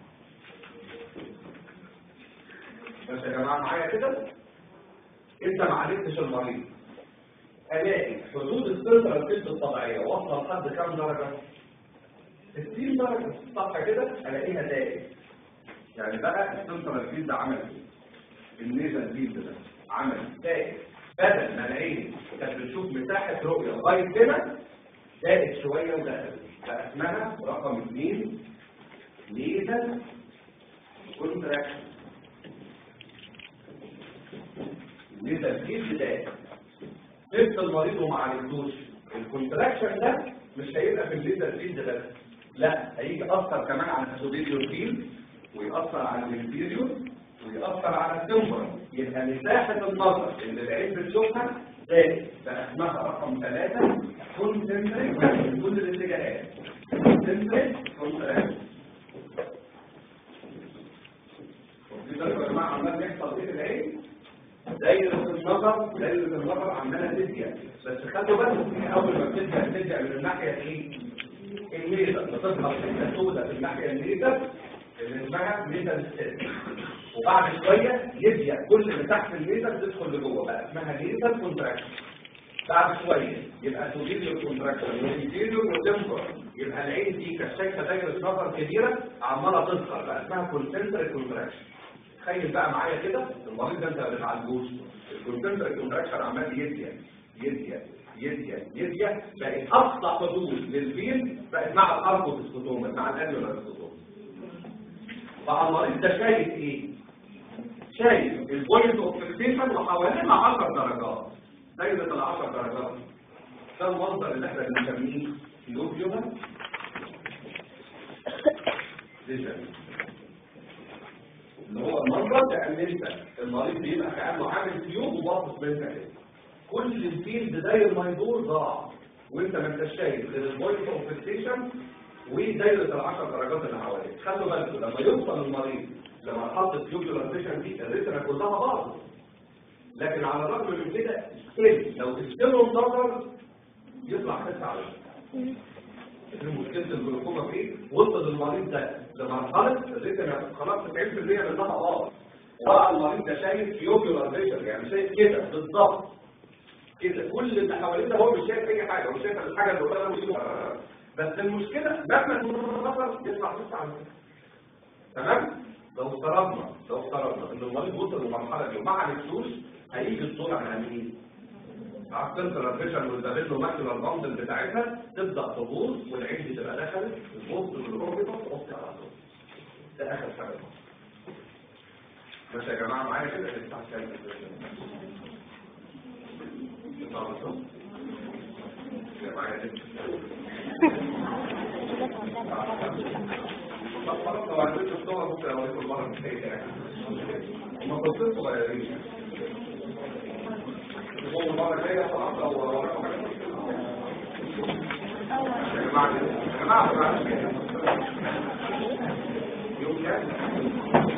[SPEAKER 1] بس يا جماعه معايا كده انت ما عالجتش المريض الاقي حدود السنترال فيلد الطبيعيه واصله لحد كام درجه 60 درجه صح كده الاقيها دائم يعني بقى السنترال فيلد عمل ايه النيزل فيلد ده عمل دائم بدل ما العين كانت بتشوف مساحه رؤيه لغايه هنا زادت شويه ودخلت بقى اسمها رقم اثنين ليزر كونتراكشن ليزر فيلد دائم سبت المريض وما عالجتوش الكونتراكشن ده مش هيبقى في الليزر فيلد بس لا هيجي اثر كمان على السوبيريور فيلد ويأثر على الانفيريور ويأثر على التمبر يبقى مساحة النظر اللي العين بتشوفها زائد بقى اسمها رقم ثلاثة كونسنتريك في كل الاتجاهات كونسنتريك كونتراكشن وكده يا جماعة عمال يحصل ايه في العين دايرة النظر دايرة النظر عمالة تضيق بس خدوا بالكم ان اول ما بتبدا تضيق من الناحية ايه؟ الميزة بتظهر حتة سوداء في الناحية الميزة اللي اسمها ميزة السن وبعد شوية يضيق كل اللي تحت الميزة بتدخل لجوه بقى اسمها ميزة كونتراكشن بعد شوية يبقى سوبيريور كونتراكشن وانفيريور وتمبر يبقى العين دي كانت شايفة دايرة نظر كبيرة عمالة تظهر بقى اسمها كونسنتريك كونتراكشن تخيل بقى معايا كده المريض ده انت ما بتعالجوش الكونسنتريك كونتراكشن عمال يضيق يضيق يضيق يضيق بقت اقصى حدود للفيل بقت مع الاركوسكوتوما مع الانيولارسكوتوما بقى المريض ده شايف ايه شايف البوينت اوف فيكسيشن وحوالينا 10 درجات دايره ال 10 درجات ده المنظر اللي احنا بنسميه لوبيولا فيجن اللي هو المنظر ده ان انت المريض بيبقى كانه عامل تيوب وباصص بين كده كل الفيلد داير ما يدور ضاع وانت ما انتش شايف غير البوينت اوف فيكسيشن ودايره العشر درجات اللي حواليك خلوا بالكم لما يوصل المريض لمرحله التيوبولاريزيشن دي الريتنا كلها باظت لكن على الرغم من كده ستيل لو تستلوا النظر يطلع حس على مشكله الجلوكوما فيه وصل المريض ده لمرحله الريتنا خلاص 90% منها باظت وبقى المريض ده شايف تيوبولاريزيشن يعني شايف كده بالظبط كده كل اللي حواليه ده هو مش شايف اي حاجه هو شايف الحاجه اللي قدامه مش بس المشكله مهما النظر يطلع بس على تمام لو افترضنا لو افترضنا ان المريض وصل للمرحله دي وما عالجتوش هيجي الدور على مين؟ عقلت الرفيشن والبابيلو ماكيولار باندل بتاعتها تبدا تبوظ والعين دي تبقى دخلت تبوظ بالاوربيتال تبص على طول ده اخر حاجه ماشي يا جماعه معايا كده الساعه كام يا معايا كده
[SPEAKER 2] كده تعمل
[SPEAKER 1] طب خلاص لو عندك الصور ممكن اوريكم المره الجايه يعني هم قصتين صغيرين هو المره الجايه خلاص او وراكم يا جماعه يا جماعه يوم كام